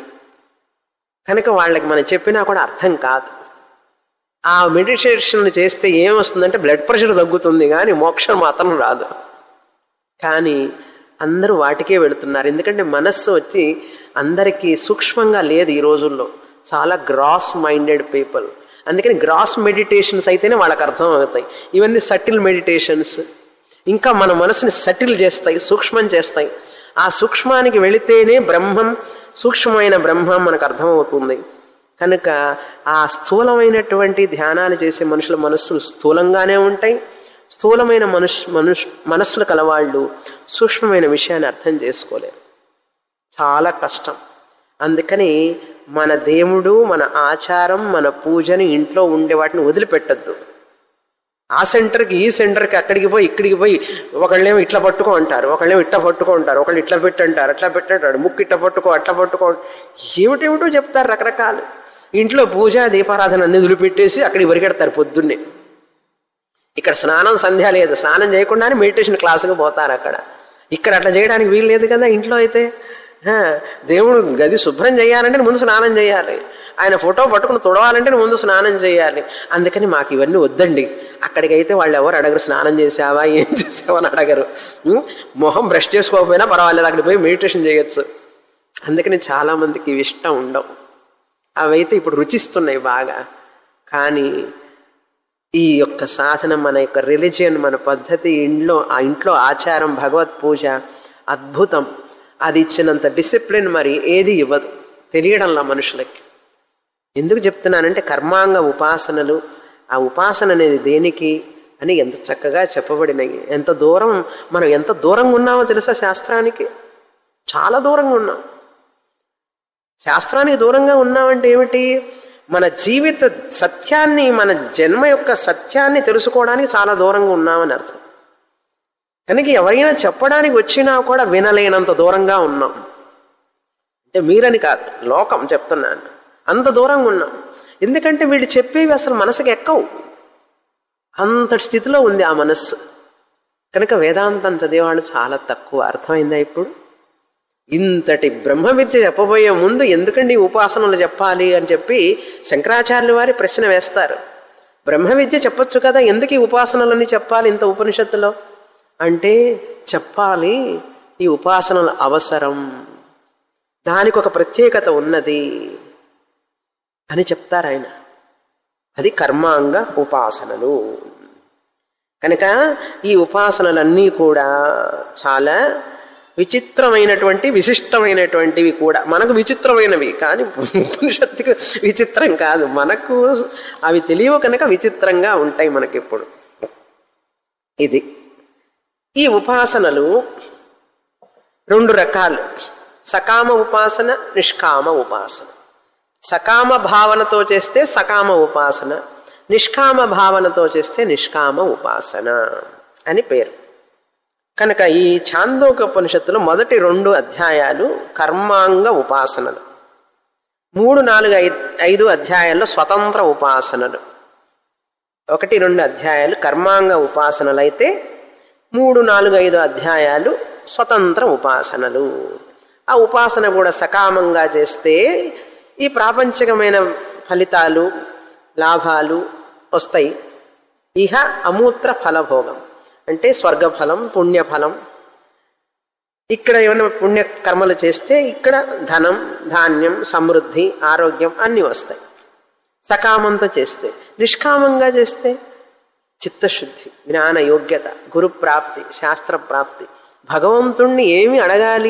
కనుక వాళ్ళకి మనం చెప్పినా కూడా అర్థం కాదు ఆ మెడిటేషన్ చేస్తే ఏమొస్తుందంటే బ్లడ్ ప్రెషర్ తగ్గుతుంది కానీ మోక్షం మాత్రం రాదు కానీ అందరూ వాటికే వెళుతున్నారు ఎందుకంటే మనస్సు వచ్చి అందరికీ సూక్ష్మంగా లేదు ఈ రోజుల్లో చాలా గ్రాస్ మైండెడ్ పీపుల్ అందుకని గ్రాస్ మెడిటేషన్స్ అయితేనే వాళ్ళకి అర్థం అవుతాయి ఇవన్నీ సటిల్ మెడిటేషన్స్ ఇంకా మన మనసుని సటిల్ చేస్తాయి సూక్ష్మం చేస్తాయి ఆ సూక్ష్మానికి వెళితేనే బ్రహ్మం సూక్ష్మమైన బ్రహ్మం మనకు అర్థమవుతుంది కనుక ఆ స్థూలమైనటువంటి ధ్యానాలు చేసే మనుషుల మనస్సులు స్థూలంగానే ఉంటాయి స్థూలమైన మనుష్ మనుష్ మనస్సులు కలవాళ్ళు సూక్ష్మమైన విషయాన్ని అర్థం చేసుకోలేరు చాలా కష్టం అందుకని మన దేవుడు మన ఆచారం మన పూజని ఇంట్లో ఉండే వాటిని వదిలిపెట్టద్దు ఆ సెంటర్కి ఈ సెంటర్కి అక్కడికి పోయి ఇక్కడికి పోయి ఒకళ్ళేమో ఇట్లా పట్టుకో అంటారు ఒకళ్ళేమో ఇట్లా పట్టుకో అంటారు ఒకళ్ళు ఇట్లా పెట్టంటారు అట్లా పెట్టంటారు ముక్కు ఇట్లా పట్టుకో అట్లా పట్టుకో ఏమిటేమిటో చెప్తారు రకరకాలు ఇంట్లో పూజ దీపారాధన అన్ని వదిలిపెట్టేసి అక్కడికి వరికెడతారు పొద్దున్నే ఇక్కడ స్నానం సంధ్య లేదు స్నానం చేయకుండానే మెడిటేషన్ క్లాసుకు పోతారు అక్కడ ఇక్కడ అట్లా చేయడానికి వీలు లేదు కదా ఇంట్లో అయితే ఆ, దేవుడు గది శుభ్రం చేయాలంటే ముందు స్నానం చేయాలి ఆయన ఫోటో పట్టుకుని తుడవాలంటే ముందు స్నానం చేయాలి అందుకని మాకు ఇవన్నీ వద్దండి అక్కడికైతే వాళ్ళు ఎవరు అడగరు స్నానం చేసావా ఏం చేసావా అని అడగరు ఉం? మొహం బ్రష్ చేసుకోకపోయినా పర్వాలేదు అక్కడికి పోయి మెడిటేషన్ చేయొచ్చు అందుకని చాలా మందికి ఇవి ఇష్టం ఉండవు అవైతే ఇప్పుడు రుచిస్తున్నాయి బాగా కానీ ఈ యొక్క సాధన మన యొక్క రిలీజియన్ మన పద్ధతి ఇంట్లో ఆ ఇంట్లో ఆచారం భగవత్ పూజ అద్భుతం అది ఇచ్చినంత డిసిప్లిన్ మరి ఏది ఇవ్వదు తెలియడంలా మనుషులకి ఎందుకు చెప్తున్నానంటే కర్మాంగ ఉపాసనలు ఆ ఉపాసన అనేది దేనికి అని ఎంత చక్కగా చెప్పబడినాయి ఎంత దూరం మనం ఎంత దూరంగా ఉన్నామో తెలుసా శాస్త్రానికి చాలా దూరంగా ఉన్నాం శాస్త్రానికి దూరంగా ఉన్నామంటే ఏమిటి మన జీవిత సత్యాన్ని మన జన్మ యొక్క సత్యాన్ని తెలుసుకోవడానికి చాలా దూరంగా ఉన్నామని అర్థం కనుక ఎవరైనా చెప్పడానికి వచ్చినా కూడా వినలేనంత దూరంగా ఉన్నాం అంటే మీరని కాదు లోకం చెప్తున్నాను అంత దూరంగా ఉన్నాం ఎందుకంటే వీళ్ళు చెప్పేవి అసలు మనసుకి ఎక్కవు అంతటి స్థితిలో ఉంది ఆ మనస్సు కనుక వేదాంతం చదివేవాళ్ళు చాలా తక్కువ అర్థమైందా ఇప్పుడు ఇంతటి బ్రహ్మ విద్య చెప్పబోయే ముందు ఎందుకండి ఉపాసనలు చెప్పాలి అని చెప్పి శంకరాచార్యుల వారి ప్రశ్న వేస్తారు బ్రహ్మ విద్య చెప్పొచ్చు కదా ఎందుకు ఈ ఉపాసనలన్నీ చెప్పాలి ఇంత ఉపనిషత్తులో అంటే చెప్పాలి ఈ ఉపాసనల అవసరం దానికి ఒక ప్రత్యేకత ఉన్నది అని చెప్తారు ఆయన అది కర్మాంగ ఉపాసనలు కనుక ఈ ఉపాసనలన్నీ కూడా చాలా విచిత్రమైనటువంటి విశిష్టమైనటువంటివి కూడా మనకు విచిత్రమైనవి కానీ ఉపనిషత్తుకు విచిత్రం కాదు మనకు అవి తెలియవు కనుక విచిత్రంగా ఉంటాయి మనకిప్పుడు ఇది ఈ ఉపాసనలు రెండు రకాలు సకామ ఉపాసన నిష్కామ ఉపాసన సకామ భావనతో చేస్తే సకామ ఉపాసన నిష్కామ భావనతో చేస్తే నిష్కామ ఉపాసన అని పేరు కనుక ఈ ఛాందోకోపనిషత్తులో మొదటి రెండు అధ్యాయాలు కర్మాంగ ఉపాసనలు మూడు నాలుగు ఐ- ఐదు అధ్యాయాల్లో స్వతంత్ర ఉపాసనలు ఒకటి రెండు అధ్యాయాలు కర్మాంగ ఉపాసనలు అయితే మూడు నాలుగు ఐదు అధ్యాయాలు స్వతంత్ర ఉపాసనలు ఆ ఉపాసన కూడా సకామంగా చేస్తే ఈ ప్రాపంచికమైన ఫలితాలు లాభాలు వస్తాయి ఇహ అమూత్ర ఫలభోగం అంటే స్వర్గఫలం పుణ్యఫలం ఇక్కడ ఏమైనా పుణ్య కర్మలు చేస్తే ఇక్కడ ధనం ధాన్యం సమృద్ధి ఆరోగ్యం అన్నీ వస్తాయి సకామంతో చేస్తే నిష్కామంగా చేస్తే చిత్తశుద్ధి జ్ఞాన యోగ్యత గురు ప్రాప్తి శాస్త్ర ప్రాప్తి భగవంతుణ్ణి ఏమి అడగాలి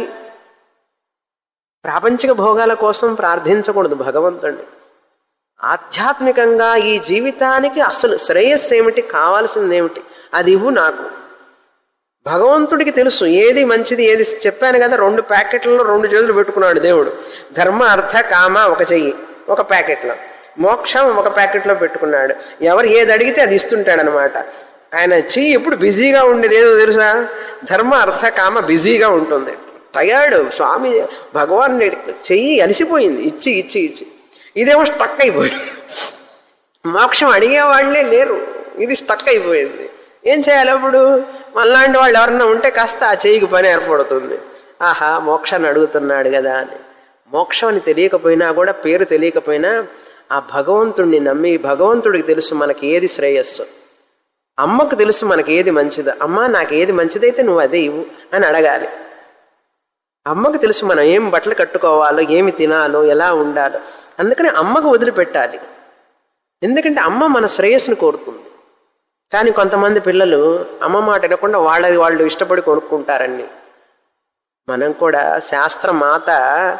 ప్రాపంచిక భోగాల కోసం ప్రార్థించకూడదు భగవంతుణ్ణి ఆధ్యాత్మికంగా ఈ జీవితానికి అసలు శ్రేయస్సు ఏమిటి కావాల్సింది ఏమిటి అది ఇవ్వు నాకు భగవంతుడికి తెలుసు ఏది మంచిది ఏది చెప్పాను కదా రెండు ప్యాకెట్లలో రెండు చేతులు పెట్టుకున్నాడు దేవుడు ధర్మ అర్థ కామ ఒక చెయ్యి ఒక ప్యాకెట్లో మోక్షం ఒక ప్యాకెట్లో పెట్టుకున్నాడు ఎవరు ఏది అడిగితే అది ఇస్తుంటాడనమాట ఆయన చెయ్యి ఎప్పుడు బిజీగా ఉండేది ఏదో తెలుసా ధర్మ అర్థ కామ బిజీగా ఉంటుంది టయర్డ్ స్వామి భగవాన్ చెయ్యి అలసిపోయింది ఇచ్చి ఇచ్చి ఇచ్చి ఇదేమో స్టక్ అయిపోయింది మోక్షం అడిగేవాళ్లే లేరు ఇది స్టక్ అయిపోయింది ఏం చేయాలి అప్పుడు మళ్ళాంటి వాళ్ళు ఎవరన్నా ఉంటే కాస్త ఆ చేయికి పని ఏర్పడుతుంది ఆహా మోక్షాన్ని అడుగుతున్నాడు కదా అని మోక్షం అని తెలియకపోయినా కూడా పేరు తెలియకపోయినా ఆ భగవంతుడిని నమ్మి భగవంతుడికి తెలుసు మనకి ఏది శ్రేయస్సు అమ్మకు తెలుసు మనకి ఏది మంచిదో అమ్మ నాకు ఏది మంచిదైతే నువ్వు అదే ఇవ్వు అని అడగాలి అమ్మకు తెలుసు మనం ఏం బట్టలు కట్టుకోవాలో ఏమి తినాలో ఎలా ఉండాలో అందుకని అమ్మకు వదిలిపెట్టాలి ఎందుకంటే అమ్మ మన శ్రేయస్సును కోరుతుంది కానీ కొంతమంది పిల్లలు అమ్మ మాట వినకుండా వాళ్ళది వాళ్ళు ఇష్టపడి కొనుక్కుంటారని మనం కూడా శాస్త్రమాత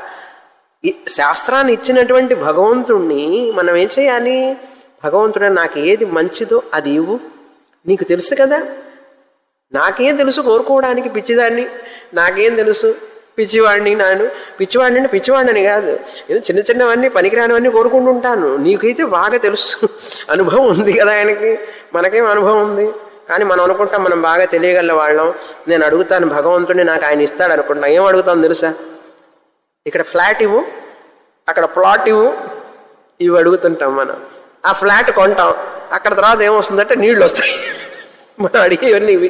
ఈ శాస్త్రాన్ని ఇచ్చినటువంటి భగవంతుణ్ణి మనం ఏం చేయాలి భగవంతుడా నాకు ఏది మంచిదో అది ఇవ్వు నీకు తెలుసు కదా నాకేం తెలుసు కోరుకోవడానికి పిచ్చిదాన్ని నాకేం తెలుసు పిచ్చివాడిని నాను పిచ్చివాడిని అంటే పిచ్చివాడిని కాదు ఏదో చిన్న చిన్నవన్నీ పనికిరానివన్నీ కోరుకుంటుంటాను నీకైతే బాగా తెలుసు అనుభవం ఉంది కదా ఆయనకి మనకేం అనుభవం ఉంది కానీ మనం అనుకుంటాం మనం బాగా తెలియగల వాళ్ళం నేను అడుగుతాను భగవంతుడిని నాకు ఆయన ఇస్తాడు అనుకుంటా ఏం అడుగుతాను తెలుసా ఇక్కడ ఫ్లాట్ ఇవ్వు అక్కడ ప్లాట్ ఇవ్వు ఇవి అడుగుతుంటాం మనం ఆ ఫ్లాట్ కొంటాం అక్కడ తర్వాత ఏమొస్తుందంటే నీళ్లు వస్తాయి మనం అడిగేవన్నీ ఇవి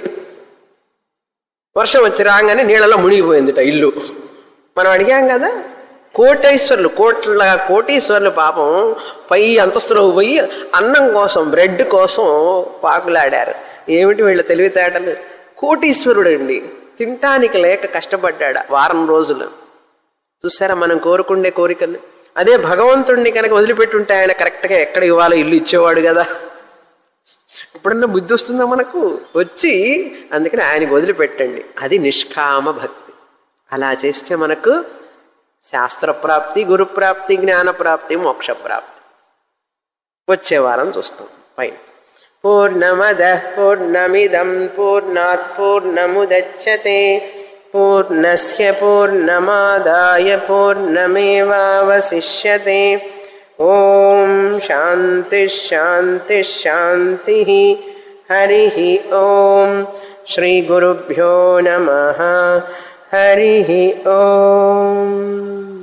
వర్షం వచ్చి రాగానే నీళ్ళలో మునిగిపోయిందిట ఇల్లు మనం అడిగాం కదా కోటేశ్వర్లు కోట్ల కోటీశ్వర్లు పాపం పై అంతస్తులో పోయి అన్నం కోసం బ్రెడ్ కోసం పాకులాడారు ఏమిటి వీళ్ళ తెలివితేటలు కోటీశ్వరుడు అండి తినటానికి లేక కష్టపడ్డాడు వారం రోజులు చూసారా మనం కోరుకుండే కోరికలు అదే భగవంతుడిని కనుక వదిలిపెట్టుంటే ఆయన కరెక్ట్గా ఎక్కడ ఇవ్వాలో ఇల్లు ఇచ్చేవాడు కదా ఎప్పుడన్నా బుద్ధి వస్తుందా మనకు వచ్చి అందుకని ఆయనకు వదిలిపెట్టండి అది నిష్కామ భక్తి అలా చేస్తే మనకు శాస్త్ర ప్రాప్తి గురు ప్రాప్తి జ్ఞాన ప్రాప్తి మోక్ష ప్రాప్తి వచ్చే వారం చూస్తాం పైన పూర్ణమద పూర్ణమిదం పూర్ణాత్ పూర్ణముదచ్చతే పూర్ణస్య పూర్ణమాదాయ పూర్ణమేవావశిష్యతే ఓం శాంతి శాంతి శాంతి హరి ఓం శ్రీ గురుభ్యో నమ హరి ఓం